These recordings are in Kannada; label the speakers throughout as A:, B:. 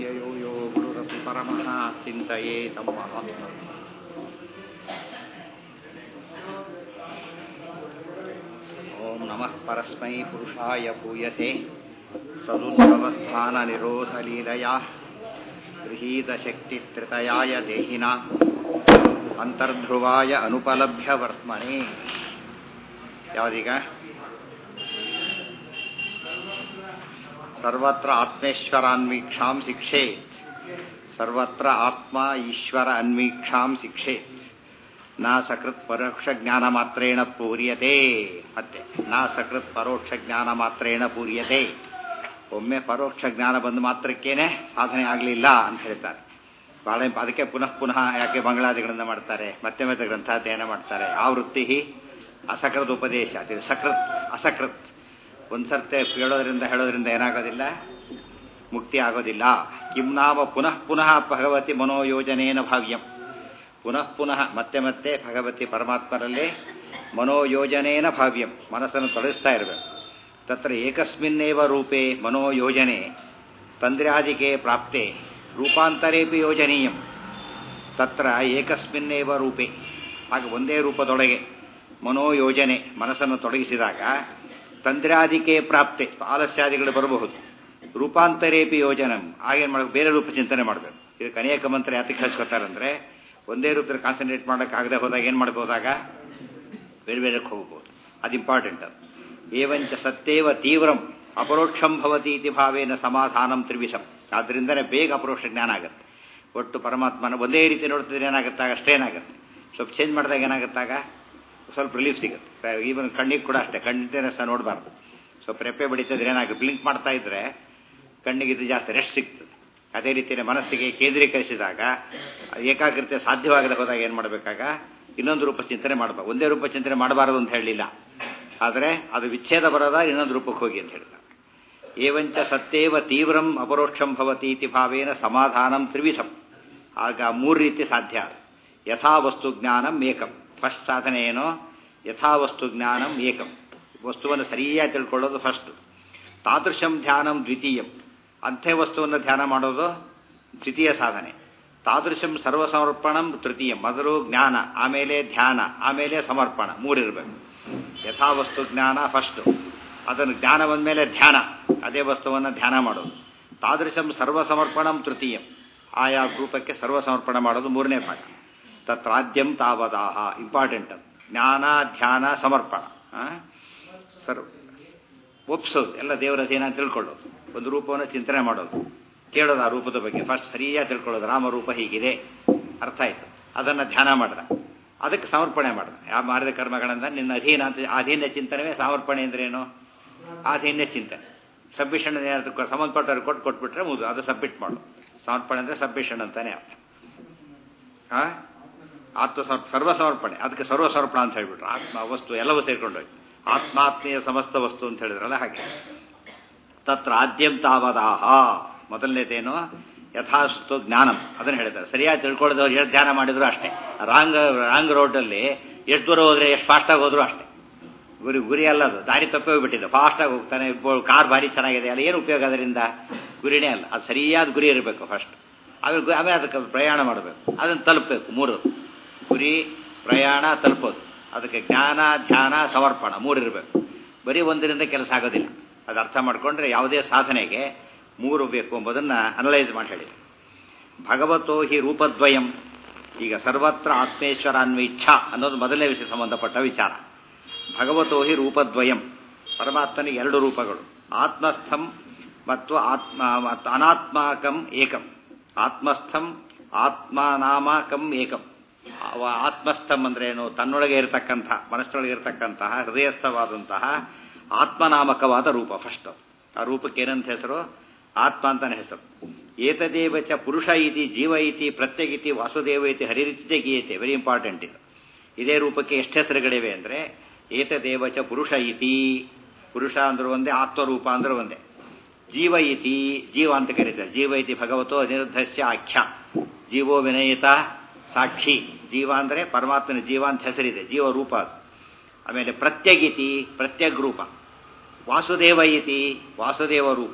A: ಅವ್ಯಯೋ ಯೋ ಗುರುರಪಿ ಪರಮಃ ಚಿಂತೆಯೇ ತಮ್ಮ ಆತ್ಮ ಓಂ ನಮಃ ಪರಸ್ಮೈ ಪುರುಷಾಯ ಭೂಯಸೆ ಸದುದ್ಭवस्थಾನ ನಿರೋಧ ಲೀಲಯಾ ಗೃಹೀತ ಶಕ್ತಿ ತ್ರಿತಯಾಯ ದೇಹಿನ ಅಂತರ್ಧ್ರುವಾಯ ಅನುಪಲಭ್ಯ ವರ್ತಮನೆ ಯಾವ್ದೀಗ ಸರ್ವತ್ರ ಆತ್ಮೇಶ್ವರಾನ್ವೀಕ್ಷಾಂ ಶಿಕ್ಷೇತ್ ಸರ್ವತ್ರ ಆತ್ಮ ಈಶ್ವರ ಅನ್ವೀಕ್ಷಾಂ ಶಿಕ್ಷೇತ್ ನಾ ಸಕೃತ್ ಪರೋಕ್ಷ ಜ್ಞಾನ ಮಾತ್ರೇಣ ಪೂರ್ಯತೆ ಮತ್ತೆ ನಾ ಸಕೃತ್ ಪರೋಕ್ಷ ಜ್ಞಾನ ಮಾತ್ರೇಣ ಪೂರ್ಯತೆ ಒಮ್ಮೆ ಪರೋಕ್ಷ ಜ್ಞಾನ ಬಂದ ಮಾತ್ರಕ್ಕೇನೆ ಸಾಧನೆ ಆಗಲಿಲ್ಲ ಅಂತ ಹೇಳ್ತಾರೆ ಬಹಳ ಅದಕ್ಕೆ ಪುನಃ ಪುನಃ ಯಾಕೆ ಬಂಗಳಾದಿಗಳಿಂದ ಮಾಡ್ತಾರೆ ಮತ್ತೆ ಮತ್ತೆ ಗ್ರಂಥಾಧ್ಯಯನ ಮಾಡ್ತಾರೆ ಆ ವೃತ್ತಿ ಅಸಕೃತ್ ಉಪದೇಶ ಅದು ಸಕೃತ್ ಅಸಕೃತ್ ಒಂದು ಸರ್ತೆ ಹೇಳೋದ್ರಿಂದ ಹೇಳೋದ್ರಿಂದ ಏನಾಗೋದಿಲ್ಲ ಮುಕ್ತಿ ಆಗೋದಿಲ್ಲ ಕಿಂ ನಾಮ ಪುನಃ ಪುನಃ ಭಗವತಿ ಮನೋಯೋಜನೇನ ಭಾವ್ಯಂ ಪುನಃ ಪುನಃ ಮತ್ತೆ ಮತ್ತೆ ಭಗವತಿ ಪರಮಾತ್ಮರಲ್ಲೇ ಮನೋಯೋಜನೇನ ಭಾವ್ಯಂ ಮನಸ್ಸನ್ನು ತೊಡಗಿಸ್ತಾ ಇರಬೇಕು ತತ್ರ ಏಕಸ್ಮಿನ್ನೇವ ರೂಪೇ ಮನೋಯೋಜನೆ ತಂದ್ರ್ಯಾದಿಕೆ ಪ್ರಾಪ್ತೆ ರೂಪಾಂತರೇಪಿ ಯೋಜನೀಯಂ ತತ್ರ ಏಕಸ್ಮಿನ್ನೇವ ರೂಪೇ ಆಗ ಒಂದೇ ರೂಪದೊಳಗೆ ಮನೋಯೋಜನೆ ಮನಸ್ಸನ್ನು ತೊಡಗಿಸಿದಾಗ ತಂದ್ರಾದಿಕೆ ಪ್ರಾಪ್ತೆ ಆಲಸ್ಯಾದಿಗಳು ಬರಬಹುದು ರೂಪಾಂತರೇಪಿ ಯೋಜನೆ ಆಗೇನು ಮಾಡಬೇಕು ಬೇರೆ ರೂಪ ಚಿಂತನೆ ಮಾಡಬೇಕು ಇದಕ್ಕೆ ಅನೇಕ ಮಂತ್ರ ಯಾತಕ್ಕೆ ಹಚ್ಕೋತಾರಂದ್ರೆ ಒಂದೇ ರೂಪದಲ್ಲಿ ಕಾನ್ಸಂಟ್ರೇಟ್ ಮಾಡೋಕ್ಕಾಗದೆ ಹೋದಾಗ ಏನು ಮಾಡ್ಬೋದಾಗ ಬೇರೆ ಬೇರೆಕ್ಕೆ ಹೋಗ್ಬೋದು ಅದು ಇಂಪಾರ್ಟೆಂಟ್ ಅದು ಏವಂಚ ಸತ್ಯೇವ ತೀವ್ರಂ ಅಪರೋಕ್ಷಂ ಭವತಿ ಇತಿ ಭಾವೇನ ಸಮಾಧಾನಂ ತ್ರಿವಿಷಂ ಆದ್ದರಿಂದನೇ ಬೇಗ ಅಪರೋಕ್ಷ ಜ್ಞಾನ ಆಗುತ್ತೆ ಒಟ್ಟು ಪರಮಾತ್ಮನ ಒಂದೇ ರೀತಿ ನೋಡ್ತಿದ್ರೆ ಏನಾಗುತ್ತಾಗ ಅಷ್ಟೇನಾಗುತ್ತೆ ಸ್ವಲ್ಪ ಚೇಂಜ್ ಮಾಡಿದಾಗ ಏನಾಗುತ್ತಾಗ ಸ್ವಲ್ಪ ರಿಲೀಫ್ ಸಿಗುತ್ತೆ ಈವನ್ ಕಣ್ಣಿಗೆ ಕೂಡ ಅಷ್ಟೇ ಕಣ್ಣಿನ ಸಹ ನೋಡಬಾರ್ದು ಸ್ವಲ್ಪ ರೆಪ್ಪೆ ಬಡಿತಿದ್ರೆ ಏನಾಗುತ್ತೆ ಬ್ಲಿಂಕ್ ಮಾಡ್ತಾ ಇದ್ರೆ ಕಣ್ಣಿಗೆ ಇದು ಜಾಸ್ತಿ ರೆಸ್ಟ್ ಸಿಗ್ತದೆ ಅದೇ ರೀತಿಯ ಮನಸ್ಸಿಗೆ ಕೇಂದ್ರೀಕರಿಸಿದಾಗ ಏಕಾಗ್ರತೆ ಸಾಧ್ಯವಾಗದೆ ಹೋದಾಗ ಏನು ಮಾಡಬೇಕಾಗ ಇನ್ನೊಂದು ರೂಪ ಚಿಂತನೆ ಮಾಡಬೇಕು ಒಂದೇ ರೂಪ ಚಿಂತನೆ ಮಾಡಬಾರದು ಅಂತ ಹೇಳಲಿಲ್ಲ ಆದರೆ ಅದು ವಿಚ್ಛೇದ ಬರೋದ ಇನ್ನೊಂದು ರೂಪಕ್ಕೆ ಹೋಗಿ ಅಂತ ಹೇಳ್ತಾರೆ ಏವಂಚ ಸತ್ಯೇವ ತೀವ್ರಂ ಅಪರೋಕ್ಷಂ ಭವತಿ ಇತಿ ಭಾವೇನ ಸಮಾಧಾನಂ ತ್ರಿವಿಧಂ ಆಗ ಮೂರು ರೀತಿ ಸಾಧ್ಯ ಯಥಾವಸ್ತು ಜ್ಞಾನಂ ಏಕಂ ಫಸ್ಟ್ ಸಾಧನೆ ಏನೋ ಯಥಾವಸ್ತು ಜ್ಞಾನಂ ಏಕಂ ವಸ್ತುವನ್ನು ಸರಿಯಾಗಿ ತಿಳ್ಕೊಳ್ಳೋದು ಫಸ್ಟ್ ತಾದೃಶಂ ಧ್ಯಾನಂ ದ್ವಿತೀಯಂ ಅಂಥೇ ವಸ್ತುವನ್ನು ಧ್ಯಾನ ಮಾಡೋದು ದ್ವಿತೀಯ ಸಾಧನೆ ತಾದೃಶಂ ಸರ್ವಸಮರ್ಪಣಂ ತೃತೀಯ ಮೊದಲು ಜ್ಞಾನ ಆಮೇಲೆ ಧ್ಯಾನ ಆಮೇಲೆ ಸಮರ್ಪಣ ಮೂರಿರಬೇಕು ಯಥಾವಸ್ತು ಜ್ಞಾನ ಫಸ್ಟು ಅದನ್ನು ಜ್ಞಾನ ಬಂದಮೇಲೆ ಧ್ಯಾನ ಅದೇ ವಸ್ತುವನ್ನು ಧ್ಯಾನ ಮಾಡೋದು ತಾದೃಶಂ ಸರ್ವಸಮರ್ಪಣಂ ತೃತೀಯಂ ಆಯಾ ರೂಪಕ್ಕೆ ಸರ್ವಸಮರ್ಪಣ ಮಾಡೋದು ಮೂರನೇ ಭಾಗ ತತ್ರಾದ್ಯಂ ತಾವದಾಹ ಇಂಪಾರ್ಟೆಂಟ್ ಜ್ಞಾನ ಧ್ಯಾನ ಸಮರ್ಪಣ ಸರ್ವ ಒಪ್ಸೋದು ಎಲ್ಲ ದೇವರ ಅಧೀನ ತಿಳ್ಕೊಳ್ಳೋದು ಒಂದು ರೂಪವನ್ನು ಚಿಂತನೆ ಮಾಡೋದು ಕೇಳೋದು ಆ ರೂಪದ ಬಗ್ಗೆ ಫಸ್ಟ್ ಸರಿಯಾಗಿ ತಿಳ್ಕೊಳ್ಳೋದು ರಾಮರೂಪ ಹೀಗಿದೆ ಅರ್ಥ ಆಯ್ತು ಅದನ್ನು ಧ್ಯಾನ ಮಾಡಿದ ಅದಕ್ಕೆ ಸಮರ್ಪಣೆ ಮಾಡಿದ ಯಾವ ಮಾಡಿದ ಕರ್ಮಗಳಿಂದ ನಿನ್ನ ಅಧೀನ ಅಂತ ಅಧೀನ ಚಿಂತನೆವೇ ಸಮರ್ಪಣೆ ಅಂದ್ರೇನು ಅಧೀನ ಚಿಂತನೆ ಸಬ್ಮಿಷನ್ ಅದಕ್ಕೆ ಸಂಬಂಧಪಟ್ಟವ್ರು ಕೊಟ್ಟು ಕೊಟ್ಬಿಟ್ರೆ ಮುದು ಅದು ಸಬ್ಮಿಟ್ ಮಾಡು ಸಮರ್ಪಣೆ ಅಂದರೆ ಸಬ್ಮಿಷನ್ ಅಂತಾನೆ ಅರ್ಥ ಹಾಂ ಆತ್ಮ ಸರ್ವ ಸಮರ್ಪಣೆ ಅದಕ್ಕೆ ಸರ್ವ ಸಮರ್ಪಣ ಅಂತ ಹೇಳ್ಬಿಟ್ರು ಆತ್ಮ ವಸ್ತು ಎಲ್ಲವೂ ಸೇರ್ಕೊಂಡೋಗಿ ಆತ್ಮಾತ್ಮೀಯ ಸಮಸ್ತ ವಸ್ತು ಅಂತ ಹೇಳಿದ್ರಲ್ಲ ಹಾಗೆ ತತ್ರ ಆದ್ಯಂ ತಾವದಾಹ ಮೊದಲನೇದೇನು ಯಥಾಸ್ತು ಜ್ಞಾನಂ ಅದನ್ನು ಹೇಳ್ತಾರೆ ಸರಿಯಾಗಿ ತಿಳ್ಕೊಳ್ಳೋದು ಎಷ್ಟು ಧ್ಯಾನ ಮಾಡಿದ್ರು ಅಷ್ಟೇ ರಾಂಗ್ ರಾಂಗ್ ರೋಡಲ್ಲಿ ಎಷ್ಟು ದೂರ ಹೋದ್ರೆ ಎಷ್ಟು ಫಾಸ್ಟಾಗಿ ಹೋದ್ರು ಅಷ್ಟೇ ಗುರಿ ಗುರಿ ಅಲ್ಲ ಅದು ದಾರಿ ತಪ್ಪಿ ಹೋಗ್ಬಿಟ್ಟಿದೆ ಫಾಸ್ಟಾಗಿ ಹೋಗ್ತಾನೆ ಕಾರ್ ಭಾರಿ ಚೆನ್ನಾಗಿದೆ ಅಲ್ಲ ಏನು ಉಪಯೋಗ ಅದರಿಂದ ಗುರಿನೇ ಅಲ್ಲ ಅದು ಸರಿಯಾದ ಗುರಿ ಇರಬೇಕು ಫಸ್ಟ್ ಆಮೇಲೆ ಆಮೇಲೆ ಅದಕ್ಕೆ ಪ್ರಯಾಣ ಮಾಡಬೇಕು ಅದನ್ನು ತಲುಪಬೇಕು ಮೂರು ಗುರಿ ಪ್ರಯಾಣ ತಲುಪೋದು ಅದಕ್ಕೆ ಜ್ಞಾನ ಧ್ಯಾನ ಸಮರ್ಪಣ ಮೂರಿರಬೇಕು ಬರೀ ಒಂದರಿಂದ ಕೆಲಸ ಆಗೋದಿಲ್ಲ ಅದು ಅರ್ಥ ಮಾಡಿಕೊಂಡ್ರೆ ಯಾವುದೇ ಸಾಧನೆಗೆ ಮೂರು ಬೇಕು ಎಂಬುದನ್ನು ಅನಲೈಸ್ ಮಾಡಿ ಹೇಳಿ ಭಗವತೋ ಹಿ ರೂಪದ್ವಯಂ ಈಗ ಸರ್ವತ್ರ ಆತ್ಮೇಶ್ವರಾನ್ವೀಚ್ಛ ಅನ್ನೋದು ಮೊದಲನೇ ವಿಷಯ ಸಂಬಂಧಪಟ್ಟ ವಿಚಾರ ಭಗವತೋ ಹಿ ರೂಪದ್ವಯಂ ಪರಮಾತ್ಮನಿಗೆ ಎರಡು ರೂಪಗಳು ಆತ್ಮಸ್ಥಂ ಮತ್ತು ಆತ್ಮ ಅನಾತ್ಮಾಕಂ ಏಕಂ ಆತ್ಮಸ್ಥಂ ಆತ್ಮನಾಮಕಂ ಏಕಂ ಆತ್ಮಸ್ಥಂ ಅಂದ್ರೆ ಏನು ತನ್ನೊಳಗೆ ಇರತಕ್ಕಂಥ ಮನಸ್ಸಿನೊಳಗೆ ಇರತಕ್ಕಂತಹ ಹೃದಯಸ್ಥವಾದಂತಹ ಆತ್ಮನಾಮಕವಾದ ರೂಪ ಫಸ್ಟ್ ಆ ರೂಪಕ್ಕೆ ಏನಂತ ಹೆಸರು ಆತ್ಮ ಅಂತಾನೆ ಹೆಸರು ಏತದೇವ ಚ ಪುರುಷ ಇತಿ ಜೀವ ಇತಿ ಪ್ರತ್ಯೇಕಿತಿ ವಾಸುದೇವ ಇತಿ ಹರಿರಿತಿ ಗೀಯತೆ ವೆರಿ ಇಂಪಾರ್ಟೆಂಟ್ ಇದು ಇದೇ ರೂಪಕ್ಕೆ ಎಷ್ಟು ಹೆಸರುಗಳಿವೆ ಅಂದರೆ ಏತದೇವ ಚ ಪುರುಷ ಇತಿ ಪುರುಷ ಅಂದ್ರೆ ಒಂದೇ ಆತ್ಮರೂಪ ಅಂದ್ರೆ ಒಂದೇ ಜೀವ ಇತಿ ಜೀವ ಅಂತ ಕರೀತಾರೆ ಜೀವ ಇತಿ ಭಗವತೋ ಅನಿರುದ್ಧಸ್ಯ ಆಖ್ಯ ಜೀವೋ ವಿನಯಿತ ಸಾಕ್ಷಿ ಜೀವ ಅಂದರೆ ಪರಮಾತ್ಮನ ಜೀವ ಅಂತ ಹೆಸರಿದೆ ಜೀವ ರೂಪ ಅದು ಆಮೇಲೆ ಪ್ರತ್ಯಗಿತಿ ಪ್ರತ್ಯಗ್ ರೂಪ ವಾಸುದೇವ ಇತಿ ವಾಸುದೇವ ರೂಪ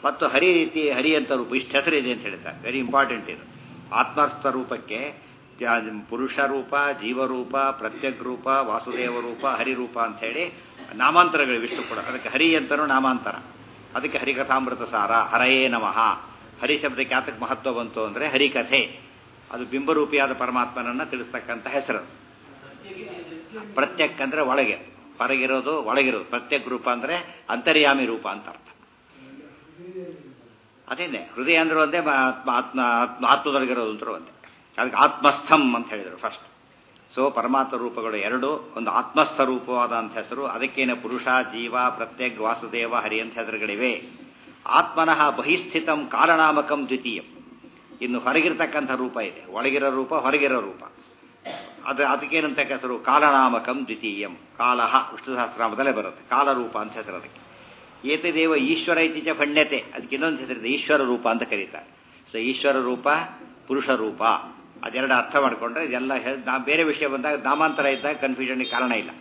A: ಮತ್ತು ಹರಿ ರೀತಿ ಹರಿ ಅಂತ ರೂಪ ಇಷ್ಟು ಹೆಸರಿದೆ ಅಂತ ಹೇಳ್ತಾರೆ ವೆರಿ ಇಂಪಾರ್ಟೆಂಟ್ ಇದು ಆತ್ಮಾರ್ಥ ರೂಪಕ್ಕೆ ಜ- ಪುರುಷ ರೂಪ ಜೀವರೂಪ ಪ್ರತ್ಯಕ್ ರೂಪ ವಾಸುದೇವ ರೂಪ ಹರಿರೂಪ ಅಂತ ಹೇಳಿ ನಾಮಾಂತರಗಳು ವಿಷ್ಣು ಕೂಡ ಅದಕ್ಕೆ ಹರಿ ಅಂತನೂ ನಾಮಾಂತರ ಅದಕ್ಕೆ ಹರಿಕಥಾಮೃತ ಸಾರ ಹರಯೇ ನಮಃ ಹರಿ ಶಬ್ದಕ್ಕೆ ಯಾತಕ್ಕೆ ಮಹತ್ವ ಬಂತು ಅಂದರೆ ಹರಿಕಥೆ ಅದು ಬಿಂಬರೂಪಿಯಾದ ಪರಮಾತ್ಮನನ್ನ ತಿಳಿಸ್ತಕ್ಕಂಥ ಹೆಸರು ಪ್ರತ್ಯಕ್ ಅಂದ್ರೆ ಒಳಗೆ ಹೊರಗಿರೋದು ಒಳಗಿರೋದು ಪ್ರತ್ಯಕ್ ರೂಪ ಅಂದ್ರೆ ಅಂತರ್ಯಾಮಿ ರೂಪ ಅಂತ ಅರ್ಥ ಅದೇನೆ ಹೃದಯ ಅಂದ್ರೆ ಒಂದೇ ಮ- ಆತ್ಮ ಆತ್ಮ ಆತ್ಮ ಆತ್ಮದೊಳಗಿರೋದು ಅಂತಾರೆ ಒಂದೇ ಅದಕ್ಕೆ ಆತ್ಮಸ್ಥಂ ಅಂತ ಹೇಳಿದರು ಫಸ್ಟ್ ಸೊ ಪರಮಾತ್ಮ ರೂಪಗಳು ಎರಡು ಒಂದು ಆತ್ಮಸ್ಥ ರೂಪವಾದಂಥ ಹೆಸರು ಅದಕ್ಕೇನೆ ಪುರುಷ ಜೀವ ಪ್ರತ್ಯಕ್ ವಾಸುದೇವ ಹರಿ ಅಂತ ಹೆಸರುಗಳಿವೆ ಆತ್ಮನಃ ಬಹಿಸ್ಥಿತಂ ಕಾಲನಾಮಕಂ ದ್ವಿತೀಯಂ ಇನ್ನು ಹೊರಗಿರ್ತಕ್ಕಂಥ ರೂಪ ಇದೆ ಒಳಗಿರೋ ರೂಪ ಹೊರಗಿರೋ ರೂಪ ಅದು ಅದಕ್ಕೇನಂತ ಹೆಸರು ಕಾಲನಾಮಕಂ ದ್ವಿತೀಯಂ ಕಾಲಹ ವಿಷ್ಣು ಸಹಸ್ರನಾಮದಲ್ಲೇ ಬರುತ್ತೆ ಕಾಲರೂಪ ಅಂತ ಹೆಸರು ಅದಕ್ಕೆ ಏತದೇವ ಈಶ್ವರ ಇತ್ತೀಚ ಭಣ್ಯತೆ ಅದಕ್ಕೆ ಇನ್ನೊಂದು ಹೆಸರಿದೆ ಈಶ್ವರ ರೂಪ ಅಂತ ಕರೀತಾರೆ ಸೊ ಈಶ್ವರ ರೂಪ ಪುರುಷ ರೂಪ ಅದೆರಡು ಅರ್ಥ ಮಾಡಿಕೊಂಡ್ರೆ ಇದೆಲ್ಲ ಹೆ- ನಾ- ಬೇರೆ ವಿಷಯ ಬಂದಾಗ ನಾಮಾಂತರ ಇದ್ದಾಗ ಕನ್ಫ್ಯೂಷನ್ಗೆ ಕಾರಣ ಇಲ್ಲ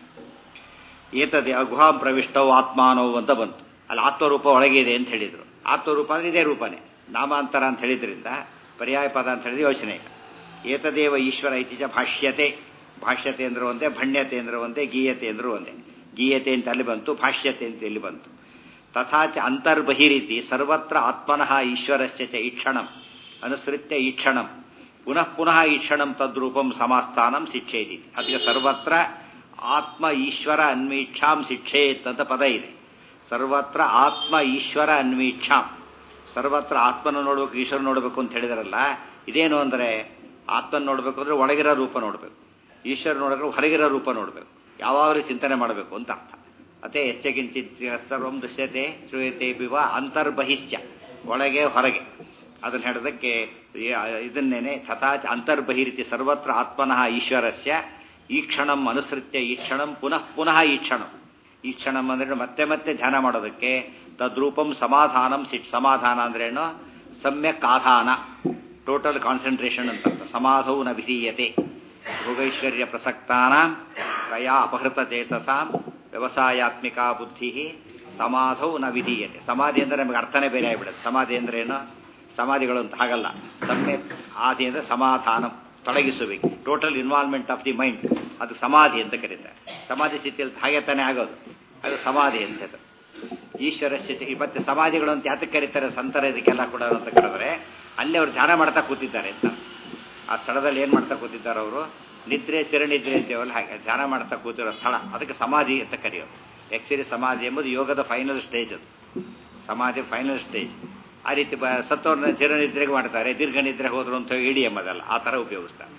A: ಏತದೆ ಗುಹಾಂ ಪ್ರವಿಷ್ಟವು ಆತ್ಮಾನವು ಅಂತ ಬಂತು ಅಲ್ಲಿ ಆತ್ಮರೂಪ ಒಳಗೆ ಇದೆ ಅಂತ ಹೇಳಿದರು ಆತ್ಮರೂಪ ಅಂದ್ರೆ ಇದೇ ರೂಪನೇ ನಾಮಾಂತರ ಅಂತ ಹೇಳಿದ್ರಿಂದ ಪರ್ಯಾಯ ಪದ ಅಂತ ಹೇಳಿದ್ರೆ ಯೋಚನೆ ಇಲ್ಲ ಏತದೇವ ಈಶ್ವರ ಇತ್ತೀಚ ಭಾಷ್ಯತೆ ಭಾಷ್ಯತೆ ಅಂದ್ರೆ ಒಂದೇ ಭಣ್ಯತೆ ಅಂದ್ರೆ ಒಂದೇ ಗೀಯತೆ ಅಂದ್ರೆ ಒಂದೇ ಗೀಯತೆ ಅಂತ ಅಲ್ಲಿ ಬಂತು ಭಾಷ್ಯತೆ ಅಂತ ಇಲ್ಲಿ ಬಂತು ತಥಾಚ ಅಂತರ್ಬಹಿರೀತಿ ಸರ್ವತ್ರ ಆತ್ಮನಃ ಈಶ್ವರಸ್ಯ ಚ ಈಕ್ಷಣಂ ಅನುಸೃತ್ಯ ಈಕ್ಷಣಂ ಪುನಃ ಪುನಃ ಈಕ್ಷಣಂ ತದ್ರೂಪಂ ಸಮಾಸ್ಥಾನಂ ಶಿಕ್ಷೇತಿ ಅದಕ್ಕೆ ಸರ್ವತ್ರ ಆತ್ಮ ಈಶ್ವರ ಅನ್ವೀಕ್ಷಾಂ ಶಿಕ್ಷೇತ್ ಅಂತ ಪದ ಇದೆ ಸರ್ವತ್ರ ಆತ್ಮ ಈಶ್ವರ ಅನ್ವೀಕ್ಷಾಂ ಸರ್ವತ್ರ ಆತ್ಮನ ನೋಡ್ಬೇಕು ಈಶ್ವರ ನೋಡಬೇಕು ಅಂತ ಹೇಳಿದಾರಲ್ಲ ಇದೇನು ಅಂದರೆ ಆತ್ಮನ ನೋಡಬೇಕು ಅಂದ್ರೆ ಒಳಗಿರೋ ರೂಪ ನೋಡಬೇಕು ಈಶ್ವರ ನೋಡಿದ್ರೆ ಹೊರಗಿರೋ ರೂಪ ನೋಡಬೇಕು ಯಾವಾಗಲೂ ಚಿಂತನೆ ಮಾಡಬೇಕು ಅಂತ ಅರ್ಥ ಅದೇ ಹೆಚ್ಚಗಿಂಚಿತ್ ಸರ್ವಂ ದೃಶ್ಯತೆ ಶ್ರೂಯತೆ ಬಿವ ಅಂತರ್ಬಹಿಶ್ಚ ಒಳಗೆ ಹೊರಗೆ ಅದನ್ನು ಹೇಳೋದಕ್ಕೆ ಇದನ್ನೇನೆ ತಥಾ ಚ ಅಂತರ್ಬಹಿರಿತಿ ಸರ್ವತ್ರ ಆತ್ಮನಃ ಈಶ್ವರಸ್ಯ ಈ ಕ್ಷಣಂ ಅನುಸೃತ್ಯ ಈ ಕ್ಷಣಂ ಪುನಃ ಪುನಃ ಈ ಕ್ಷಣಂ ಈ ಕ್ಷಣಂ ಅಂದ್ರೆ ಮತ್ತೆ ಮತ್ತೆ ಧ್ಯಾನ ಮಾಡೋದಕ್ಕೆ ತದ್ರೂಪಂ ಸಮಾಧಾನಂ ಸಿಟ್ ಸಮಾಧಾನ ಅಂದ್ರೇನು ಸಮ್ಯಕ್ ಆಧಾನ ಟೋಟಲ್ ಕಾನ್ಸಂಟ್ರೇಷನ್ ಅಂತ ಅರ್ಥ. ಸಮಾಧವು ನ ವಿಧೀಯತೆ ಭೋಗೈಶ್ವರ್ಯ ಪ್ರಸಕ್ತಾನ ಕಯಾ ಅಪಹೃತ ಚೇತಸಾಂ ವ್ಯವಸಾಯಾತ್ಮಿಕಾ ಬುದ್ಧಿ ಸಮಾಧವು ನ ವಿಧೀಯತೆ ಸಮಾಧಿ ಅಂದ್ರೆ ನಮಗೆ ಅರ್ಥನೇ ಬೇರೆ ಆಗಿಬಿಡುತ್ತೆ ಸಮಾಧಿ ಅಂದ್ರೆ ಏನು ಸಮಾಧಿಗಳು ಅಂತ ಹಾಗಲ್ಲ ಸಮ್ಯಕ್ ಆದಿ ಅಂದ್ರೆ ಸಮಾಧಾನ ತೊಡಗಿಸಬೇಕು total involvement of the mind ಅದು ಸಮಾಧಿ ಅಂತ ಕರೀತಾರೆ ಸಮಾಧಿ ಸ್ಥಿತಿಯಲ್ಲಿ ಹಾಗೆ ತಾನೇ ಆಗೋದು ಅದು ಸಮಾಧಿ ಅಂತ ಹೆಸರು ಈಶ್ವರ ಸ್ಥಿತಿ ಮತ್ತೆ ಸಮಾಧಿಗಳು ಅಂತ ಯಾತಕ್ಕೆ ಕರೀತಾರೆ ಸಂತರ ಇದಕ್ಕೆಲ್ಲ ಕೂಡ ಅಂತ ಕರೆದ್ರೆ ಅಲ್ಲಿ ಅವರು ಧ್ಯಾನ ಮಾಡ್ತಾ ಕೂತಿದ್ದಾರೆ ಅಂತ ಆ ಸ್ಥಳದಲ್ಲಿ ಏನು ಮಾಡ್ತಾ ಕೂತಿದ್ದಾರೆ ಅವರು ನಿದ್ರೆ ಚಿರನಿದ್ರೆ ಅಂತೀವಲ್ಲ ಹಾಗೆ ಧ್ಯಾನ ಮಾಡ್ತಾ ಕೂತಿರೋ ಸ್ಥಳ ಅದಕ್ಕೆ ಸಮಾಧಿ ಅಂತ ಕರೆಯೋದು ಆ್ಯಕ್ಚುಲಿ ಸಮಾಧಿ ಎಂಬುದು ಯೋಗದ ಫೈನಲ್ ಸ್ಟೇಜ್ ಅದು ಸಮಾಧಿ ಫೈನಲ್ ಸ್ಟೇಜ್ ಆ ರೀತಿ ಬ ಸತ್ತವ್ರನ್ನ ಚಿರನಿದ್ರೆಗೆ ಮಾಡ್ತಾರೆ ದೀರ್ಘ ನಿದ್ರೆ ಹೋದ್ರು ಅಂತ ಇಡಿ ಎಂಬುದಲ್ಲ ಆ ಥರ ಉಪಯೋಗಿಸ್ತಾರೆ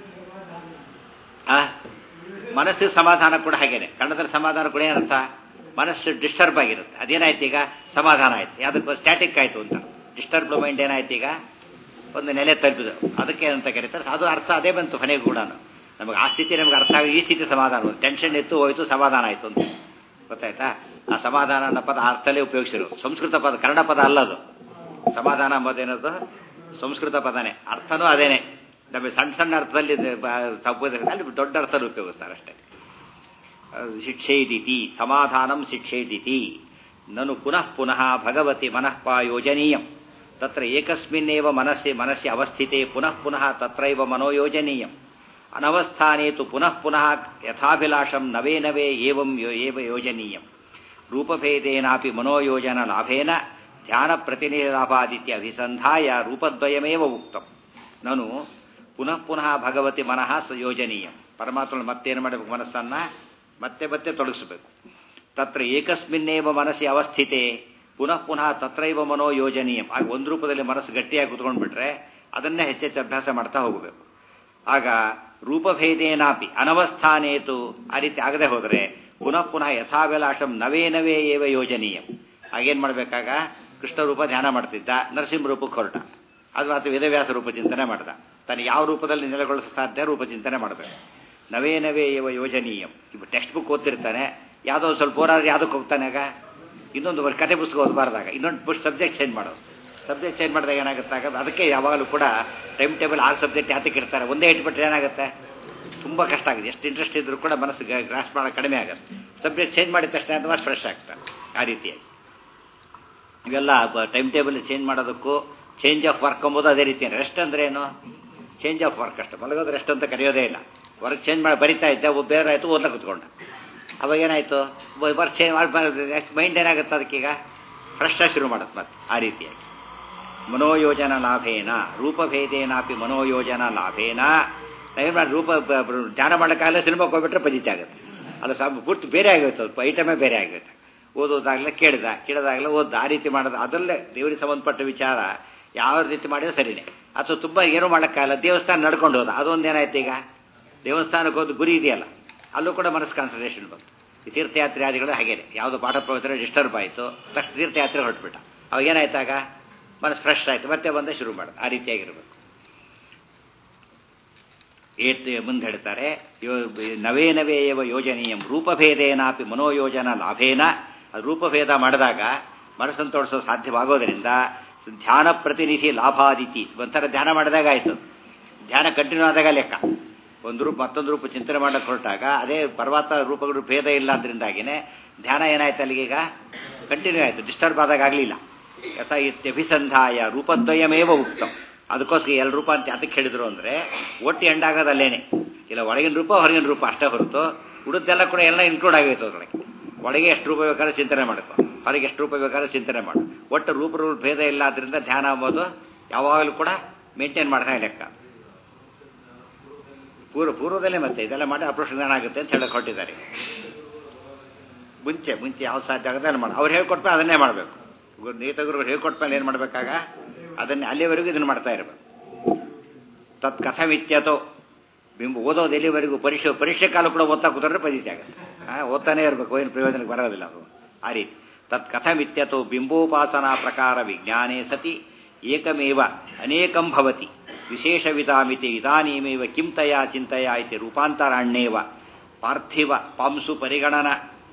A: ಆ ಮನಸ್ಸಿಗೆ ಸಮಾಧಾನ ಕೂಡ ಹಾಗೇನೆ ಕನ್ನಡದಲ್ಲಿ ಸಮಾಧಾನ ಕೂಡ ಏನರ್ಥ ಮನಸ್ಸು ಡಿಸ್ಟರ್ಬ್ ಆಗಿರುತ್ತೆ ಅದೇನಾಯ್ತು ಈಗ ಸಮಾಧಾನ ಆಯ್ತು ಯಾವುದಕ್ಕೆ ಸ್ಟ್ಯಾಟಿಕ್ ಆಯಿತು ಅಂತ ಡಿಸ್ಟರ್ಬ್ ಮೈಂಡ್ ಏನಾಯ್ತು ಈಗ ಒಂದು ನೆಲೆ ತಲುಪಿದ್ರು ಅದಕ್ಕೆ ಅಂತ ಕರೀತಾರೆ ಅದು ಅರ್ಥ ಅದೇ ಬಂತು ಕೊನೆಗೂ ಕೂಡ ನಮಗೆ ಆ ಸ್ಥಿತಿ ನಮಗೆ ಅರ್ಥ ಆಗಿ ಈ ಸ್ಥಿತಿ ಸಮಾಧಾನ ಟೆನ್ಷನ್ ಇತ್ತು ಹೋಯ್ತು ಸಮಾಧಾನ ಆಯಿತು ಅಂತ ಗೊತ್ತಾಯ್ತಾ ಆ ಸಮಾಧಾನ ಅನ್ನೋ ಪದ ಅರ್ಥಲ್ಲೇ ಉಪಯೋಗಿಸಿರು ಸಂಸ್ಕೃತ ಪದ ಕನ್ನಡ ಪದ ಅಲ್ಲದು ಸಮಾಧಾನ ಎಂಬುದೇನದು ಸಂಸ್ಕೃತ ಪದನೇ ಅರ್ಥನೂ ಅದೇನೆ ನಮಗೆ ಸಣ್ಣ ಸಣ್ಣ ಅರ್ಥದಲ್ಲಿ ಇದೆ, ಬ- ತಪ್ಪು- ಅಲ್ಲಿ ದೊಡ್ಡ ಅರ್ಥದಲ್ಲಿ ಉಪಯೋಗಿಸ್ತಾರೆ ಅಷ್ಟೇ ಶಿಕ್ಷೇದಿತಿ ಸಮಾಧಾನಂ ಶಿಕ್ಷೇದಿತಿ ನನು ಪುನಃ ಪುನಃ ಭಗವತಿ ಮನಃ ಯೋಜನೀಯಂ ತತ್ರ ಏಕಸ್ಮಿನ್ನೇವ ಮನಸ್ಸಿ ಮನಸ್ಸಿ ಅವಸ್ಥಿತೆ ಪುನಃ ಪುನಃ ತತ್ರೈವ ಮನೋಯೋಜನೀಯಂ ಅನವಸ್ಥಾನೇ ತು ಪುನಃ ಪುನಃ ಯಥಾಭಿಲಾಷಂ ನವೇ ನವೇ ಏವಂ ಯೋ ಏವ ಯೋಜನೀಯಂ ರೂಪಭೇದೇನಾಪಿ ಮನೋಯೋಜನ ಲಾಭೇನ ಧ್ಯಾನ ಪ್ರತಿನಿಧಿಲಾಭಾದಿತ್ಯ ಅಭಿಸಂಧಾಯ ರೂಪದ್ವಯಮೇವ ಉಕ್ತಂ ನಾನು ಪುನಃ ಪುನಃ ಭಗವತಿ ಮನಃ ಯೋಜನೀಯ ಪರಮಾತ್ಮ ಮತ್ತೇನು ಮಾಡಬೇಕು ಮನಸ್ಸನ್ನ ಮತ್ತೆ ಮತ್ತೆ ತೊಡಗಿಸಬೇಕು ತತ್ರ ಏಕಸ್ಮಿನ್ನೇವ ಮನಸ್ಸಿ ಅವಸ್ಥಿತೆ ಪುನಃ ಪುನಃ ತತ್ರೈವ ಮನೋ ಯೋಜನೀಯಂ ಆಗ ಒಂದು ರೂಪದಲ್ಲಿ ಮನಸ್ಸು ಗಟ್ಟಿಯಾಗಿ ಕುತ್ಕೊಂಡ್ಬಿಟ್ರೆ ಅದನ್ನೇ ಹೆಚ್ಚೆಚ್ಚು ಅಭ್ಯಾಸ ಮಾಡ್ತಾ ಹೋಗಬೇಕು ಆಗ ರೂಪಭೇದೇನಾಪಿ ಅನವಸ್ಥಾನೇತು ಆ ರೀತಿ ಆಗದೆ ಹೋದರೆ ಪುನಃ ಪುನಃ ಯಥಾಭಿಲಾಷಂ ನವೇ ನವೇ ಏವ ಯೋಜನೀಯಂ ಆಗೇನು ಮಾಡಬೇಕಾಗ ಕೃಷ್ಣ ರೂಪ ಧ್ಯಾನ ಮಾಡ್ತಿದ್ದ ನರಸಿಂಹ ರೂಪಕ್ಕೆ ಹೊರಟ ಅದು ಅಥವಾ ವೇದವ್ಯಾಸ ರೂಪ ಚಿಂತನೆ ಮಾಡ್ದ ತಾನು ಯಾವ ರೂಪದಲ್ಲಿ ನೆಲೆಗೊಳಿಸ ಸಾಧ್ಯ ರೂಪ ಚಿಂತನೆ ಮಾಡಬೇಕು ನವೇ ನವೇ ಇವ ಯೋಜನೀಯಂ ಇವ ಟೆಕ್ಸ್ಟ್ ಬುಕ್ ಓದ್ತಿರ್ತಾನೆ ಯಾವುದೋ ಒಂದು ಸ್ವಲ್ಪ ಹೋರಾದ್ರೆ ಯಾವುದಕ್ಕೆ ಹೋಗ್ತಾನೆ ಆಗ ಇನ್ನೊಂದು ಒಂದು ಕತೆ ಪುಸ್ತಕ ಓದಬಾರ್ದಾಗ ಇನ್ನೊಂದು ಪುಸ್ಟ್ ಸಬ್ಜೆಕ್ಟ್ ಚೇಂಜ್ ಮಾಡೋದು ಸಬ್ಜೆಕ್ಟ್ ಚೇಂಜ್ ಮಾಡಿದಾಗ ಏನಾಗುತ್ತಾಗ ಅದಕ್ಕೆ ಯಾವಾಗಲೂ ಕೂಡ ಟೈಮ್ ಟೇಬಲ್ ಆರು ಸಬ್ಜೆಕ್ಟ್ ಯಾತಕ್ಕೆ ಇರ್ತಾರೆ ಒಂದೇ ಇಟ್ಬಿಟ್ರೆ ಏನಾಗುತ್ತೆ ತುಂಬ ಕಷ್ಟ ಆಗಿದೆ ಎಷ್ಟು ಇಂಟ್ರೆಸ್ಟ್ ಇದ್ರೂ ಕೂಡ ಮನಸ್ಸು ಗ್ರಾಸ್ ಮಾಡೋದು ಕಡಿಮೆ ಆಗುತ್ತೆ ಸಬ್ಜೆಕ್ಟ್ ಚೇಂಜ್ ಮಾಡಿದ ತಕ್ಷಣ ಅದು ಫ್ರೆಶ್ ಆಗ್ತಾರೆ ಆ ರೀತಿಯಾಗಿ
B: ಇವೆಲ್ಲ ಟೈಮ್ ಟೇಬಲ್ ಚೇಂಜ್ ಮಾಡೋದಕ್ಕೂ ಚೇಂಜ್ ಆಫ್ ವರ್ಕ್ ಎಂಬುದು ಅದೇ ರೀತಿ ರೆಸ್ಟ್ ಅಂದ್ರೆ ಏನು ಚೇಂಜ್ ಆಫ್ ವರ್ಕ್ ಅಷ್ಟೇ ಮಲಗೋದು ರೆಸ್ಟ್ ಅಂತ ಕರೆಯೋದೇ ಇಲ್ಲ ವರ್ಕ್ ಚೇಂಜ್ ಮಾಡಿ ಬರಿತಾ ಇದ್ದೆ ಒಬ್ಬ ಬೇರೆ ಆಯಿತು ಓದ್ಲಾ ಕುತ್ಕೊಂಡ ಅವಾಗ ಏನಾಯಿತು ವರ್ಕ್ ಚೇಂಜ್ ಮಾಡಿ ಮೈಂಡ್ ಏನಾಗುತ್ತೆ ಅದಕ್ಕೀಗ ಫ್ರೆಶ್ ಆಗಿ ಶುರು ಮಾಡುತ್ತೆ ಮತ್ತೆ ಆ ರೀತಿಯಾಗಿ ಮನೋಯೋಜನ ಲಾಭೇನ ರೂಪಭೇದೇನಾಪಿ ಮನೋಯೋಜನ ಲಾಭೇನ ಏನು ಮಾಡಿ ರೂಪ ಬ- ಬ- ಧ್ಯಾನ ಮಾಡೋಕ್ಕಾಗಲ್ಲ ಸಿನಿಮಾಕ್ಕೆ ಹೋಗ್ಬಿಟ್ರೆ ಪಜಿತ ಆಗುತ್ತೆ ಅದು ಸಹ ಪೂರ್ತಿ ಬೇರೆ ಆಗುತ್ತೆ ಸ್ವಲ್ಪ ಐಟಮೇ ಬೇರೆ ಆಗುತ್ತೆ ಓದೋದಾಗಲೇ ಕೇಳಿದ ಕೇಳಿದಾಗಲೇ ಓದ್ದ ಆ ರೀತಿ ಮಾಡೋದು ಅದರಲ್ಲೇ ದೇವರಿಗೆ ಸಂಬಂಧಪಟ್ಟ ವಿಚಾರ ಯಾವ ರೀತಿ ಮಾಡಿದ್ರೆ ಸರಿನೇ ಅಥವಾ ತುಂಬ ಏನೂ ಮಾಡೋಕ್ಕಾಗಲ್ಲ ದೇವಸ್ಥಾನ ನಡ್ಕೊಂಡು ಹೋದ ಅದೊಂದು ಏನಾಯ್ತು ಈಗ ದೇವಸ್ಥಾನಕ್ಕೆ ಹೋದ ಗುರಿ ಇದೆಯಲ್ಲ ಅಲ್ಲೂ ಕೂಡ ಮನಸ್ಸು ಕಾನ್ಸಂಟ್ರೇಷನ್ ಬಂತು ಈ ತೀರ್ಥಯಾತ್ರೆ ಆದಿಗಳು ಹಾಗೇನೆ ಯಾವುದೋ ಪಾಠ ಪ್ರವಚನ ಡಿಸ್ಟರ್ಬ್ ಆಯಿತು ತಕ್ಷಣ ತೀರ್ಥಯಾತ್ರೆ ಹೊರಟ್ಬಿಟ್ಟ ಅವಾಗ ಏನಾಯ್ತಾಗ ಮನಸ್ಸು ಫ್ರೆಶ್ ಆಯಿತು ಮತ್ತೆ ಬಂದೇ ಶುರು ಮಾಡೋದು ಆ ರೀತಿಯಾಗಿರ್ಬೇಕು ಏತ್ ಮುಂದೆ ಹೇಳ್ತಾರೆ ಯೋ- ನವೇ ನವೇ ಯವ ಯೋಜನೀಯಂ ರೂಪಭೇದೇನಾಪಿ ಮನೋಯೋಜನ ಲಾಭೇನ ಅದು ರೂಪಭೇದ ಮಾಡಿದಾಗ ಮನಸ್ಸನ್ನು ತೋರಿಸೋ ಸಾಧ್ಯವಾಗೋದರಿಂದ ಧ್ಯಾನ ಪ್ರತಿನಿಧಿ ಲಾಭಾದಿತಿ ಒಂಥರ ಧ್ಯಾನ ಮಾಡಿದಾಗ ಆಯಿತು ಧ್ಯಾನ ಕಂಟಿನ್ಯೂ ಆದಾಗ ಲೆಕ್ಕ ಒಂದು ರೂಪ ಮತ್ತೊಂದು ರೂಪ ಚಿಂತನೆ ಮಾಡಕ್ಕೆ ಹೊರಟಾಗ ಅದೇ ಪರ್ವತ ರೂಪಗಳು ಭೇದ ಇಲ್ಲ ಅದರಿಂದಾಗಿನೇ ಧ್ಯಾನ ಏನಾಯ್ತು ಅಲ್ಲಿಗೀಗ ಕಂಟಿನ್ಯೂ ಆಯಿತು ಡಿಸ್ಟರ್ಬ್ ಆದಾಗ ಆಗಲಿಲ್ಲ ಯಥ ಇತ್ಯಭಿಸಂಧಾಯ ರೂಪದ್ವಯಮೇವ ಉಕ್ತಂ ಅದಕ್ಕೋಸ್ಕರ ಎಲ್ಲ ರೂಪ ಅಂತ ಅದಕ್ಕೆ ಹೇಳಿದ್ರು ಅಂದರೆ ಒಟ್ಟು ಎಂಡಾಗೋದು ಅಲ್ಲೇನೆ ಇಲ್ಲ ಒಳಗಿನ ರೂಪ ಹೊರಗಿನ ರೂಪ ಅಷ್ಟೇ ಹೊರತು ಉಳಿದೆಲ್ಲ ಕೂಡ ಎಲ್ಲ ಇನ್ಕ್ಲೂಡ್ ಆಗೈತೆ ಅದ್ರೊಳಗೆ ಒಳಗೆ ಎಷ್ಟು ರೂಪ ಬೇಕಾದ್ರೆ ಚಿಂತನೆ ಮಾಡ್ಕೊ ಹೊರಗೆ ಎಷ್ಟು ರೂಪ ಬೇಕಾದ್ರೆ ಚಿಂತನೆ ಮಾಡು ಒಟ್ಟು ರೂಪ ರೂಪ ಭೇದ ಇಲ್ಲ ಆದ್ದರಿಂದ ಧ್ಯಾನ ಅಂಬೋದು ಯಾವಾಗಲೂ ಕೂಡ ಮೇಂಟೈನ್ ಮಾಡ್ತಾ ಲೆಕ್ಕ ಪೂರ್ವ ಪೂರ್ವದಲ್ಲೇ ಮತ್ತೆ ಇದೆಲ್ಲ ಮಾಡಿ ಅಪ್ರೋಷ್ ಜ್ಞಾನ ಆಗುತ್ತೆ ಅಂತ ಹೇಳಕ್ ಹೊರಟಿದ್ದಾರೆ ಮುಂಚೆ ಮುಂಚೆ ಯಾವ ಸಾಧ್ಯ ಆಗುತ್ತೆ ಅಲ್ಲಿ ಮಾಡಿ ಅವ್ರು ಹೇಳ್ಕೊಟ್ಮೇಲೆ ಅದನ್ನೇ ಮಾಡಬೇಕು ನೇತಗುರು ಹೇಳ್ಕೊಟ್ಮೇಲೆ ಏನು ಮಾಡಬೇಕಾಗ ಅದನ್ನೇ ಅಲ್ಲಿವರೆಗೂ ಇದನ್ನು ಮಾಡ್ತಾ ಇರಬೇಕು ತತ್ ಕಥಮಿತ್ಯತೋ ಬಿಂಬ ಓದೋದು ಎಲ್ಲಿವರೆಗೂ ಪರೀಕ್ಷೆ ಪರೀಕ್ಷೆ ಕಾಲ ಕೂಡ ಓದ್ತಾ ಕೂತ್ರೆ ಪಜಿತಿ ಆಗುತ್ತೆ ಹಾಂ ಓದ್ತಾನೆ ಇರಬೇಕು ಏನು ಪ್ರಯೋಜನಕ್ಕೆ ಬರೋದಿಲ್ಲ ಅದು ಆ ರೀತಿ ತತ್ ಕಥಮಿತ್ಯತೋ ಬಿಂಬೋಪಾಸನಾ ಪ್ರಕಾರ ವಿಜ್ಞಾನೇ ಸತಿ ಏಕಮೇವ ಅನೇಕಂ ಭವತಿ ವಿಶೇಷವಿದಾಮಿತಿ ಇದಾನೀಮೇವ ಕಿಂ ತಯಾ ಚಿಂತೆಯ ಇತಿ ರೂಪಾಂತರಾಣ್ಯೇವ ಪಾರ್ಥಿವ ಪಾಂಸು ಪರಿಗಣನ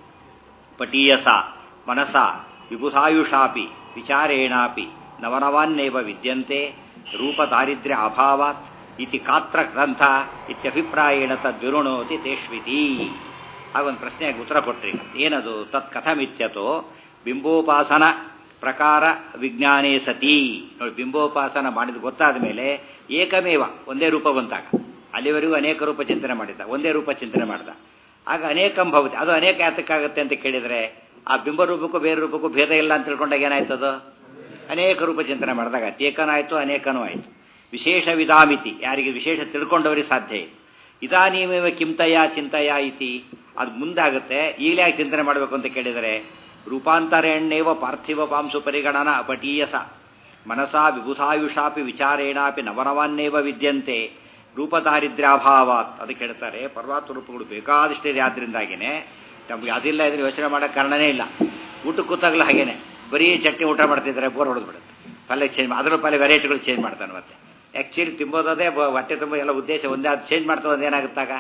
B: ಪಟೀಯಸ ಮನಸ ವಿಬುಧಾಯುಷಾಪಿ ವಿಚಾರೇಣಾಪಿ ನವನವಾನ್ನೇವ ವಿದ್ಯಂತೆ ರೂಪದಾರಿದ್ರ್ಯ ಅಭಾವಾತ್ ಇತಿ ಕಾತ್ರ ಗ್ರಂಥ ಇತ್ಯಭಿಪ್ರಾಯೇಣ ತದ್ವಿರುಣೋತಿ ತೇಷ್ವಿತಿ ಹಾಗೊಂದು ಪ್ರಶ್ನೆಗೆ ಉತ್ತರ ಕೊಟ್ರಿ ಏನದು ತತ್ ಕಥಮಿತ್ಯತೋ ಬಿಂಬೋಪಾಸನ ಪ್ರಕಾರ ವಿಜ್ಞಾನೇ ಸತಿ ನೋಡಿ ಬಿಂಬೋಪಾಸನ ಮಾಡಿದ ಗೊತ್ತಾದ ಮೇಲೆ ಏಕಮೇವ ಒಂದೇ ರೂಪ ಬಂತಾಗ ಅಲ್ಲಿವರೆಗೂ ಅನೇಕ ರೂಪ ಚಿಂತನೆ ಮಾಡಿದ್ದ ಒಂದೇ ರೂಪ ಚಿಂತನೆ ಮಾಡ್ದ ಆಗ ಅನೇಕಂ ಭವತಿ ಅದು ಅನೇಕ ಯಾತಕ್ಕಾಗುತ್ತೆ ಅಂತ ಕೇಳಿದರೆ ಆ ಬಿಂಬ ರೂಪಕ್ಕೂ ಬೇರೆ ರೂಪಕ್ಕೂ ಭೇದ ಇಲ್ಲ ಅಂತ ತಿಳ್ಕೊಂಡಾಗ ಏನಾಯ್ತದು ಅನೇಕ ರೂಪ ಚಿಂತನೆ ಮಾಡಿದಾಗ ಆಯ್ತು ಏಕನಾಯಿತು ಅನೇಕನೂ ಆಯಿತು ವಿಶೇಷ ವಿಧಾಮಿತಿ ಯಾರಿಗೆ ವಿಶೇಷ ತಿಳ್ಕೊಂಡವರಿಗೆ ಸಾಧ್ಯ ಇದೆ ಇದಾನೀಮೇವ ಕಿಂತಯ ಚಿಂತಯ ಇತಿ ಅದು ಮುಂದಾಗುತ್ತೆ ಈಗಲೇ ಯಾಕೆ ಚಿಂತನೆ ಮಾಡಬೇಕು ಅಂತ ಕೇಳಿದರೆ ರೂಪಾಂತರೇಣ್ಯೇವ ಪಾರ್ಥಿವ ಪಾಂಸು ಪರಿಗಣನ ಅಪಟೀಯಸ ಮನಸಾ ವಿಬುಧಾಯುಷಾಪಿ ವಿಚಾರೇಣಾಪಿ ನವನವನ್ನೇವ ವಿದ್ಯಂತೆ ರೂಪದಾರಿದ್ರ್ಯಾಭಾವಾತ್ ಅದಕ್ಕೆ ಹೇಳ್ತಾರೆ ಪರ್ವತ ರೂಪಗಳು ಬೇಕಾದಷ್ಟಿದೆ ಆದ್ದರಿಂದಾಗಿನೇ ನಮ್ಗೆ ಅದಿಲ್ಲ ಇದ್ರೆ ಯೋಚನೆ ಮಾಡೋಕ್ಕೆ ಕಾರಣನೇ ಇಲ್ಲ ಊಟಕ್ಕೆ ಕೂತಾಗಲೂ ಹಾಗೇನೆ ಬರೀ ಚಟ್ನಿ ಊಟ ಮಾಡ್ತಿದ್ದಾರೆ ಬೋರ್ ಹೊಡೆದ್ಬಿಡುತ್ತೆ ಪಲ್ಯ ಚೇಂಜ್ ಅದರ ಪಲ್ಯ ವೆರೈಟಿಗಳು ಚೇಂಜ್ ಮಾಡ್ತಾನೆ ಮತ್ತೆ ಆ್ಯಕ್ಚುಲಿ ತಿಂಬೋದೇ ಹೊಟ್ಟೆ ತುಂಬ ಎಲ್ಲ ಉದ್ದೇಶ ಒಂದೇ ಅದು ಚೇಂಜ್ ಮಾಡ್ತಾ ಒಂದು ಏನಾಗುತ್ತಾಗ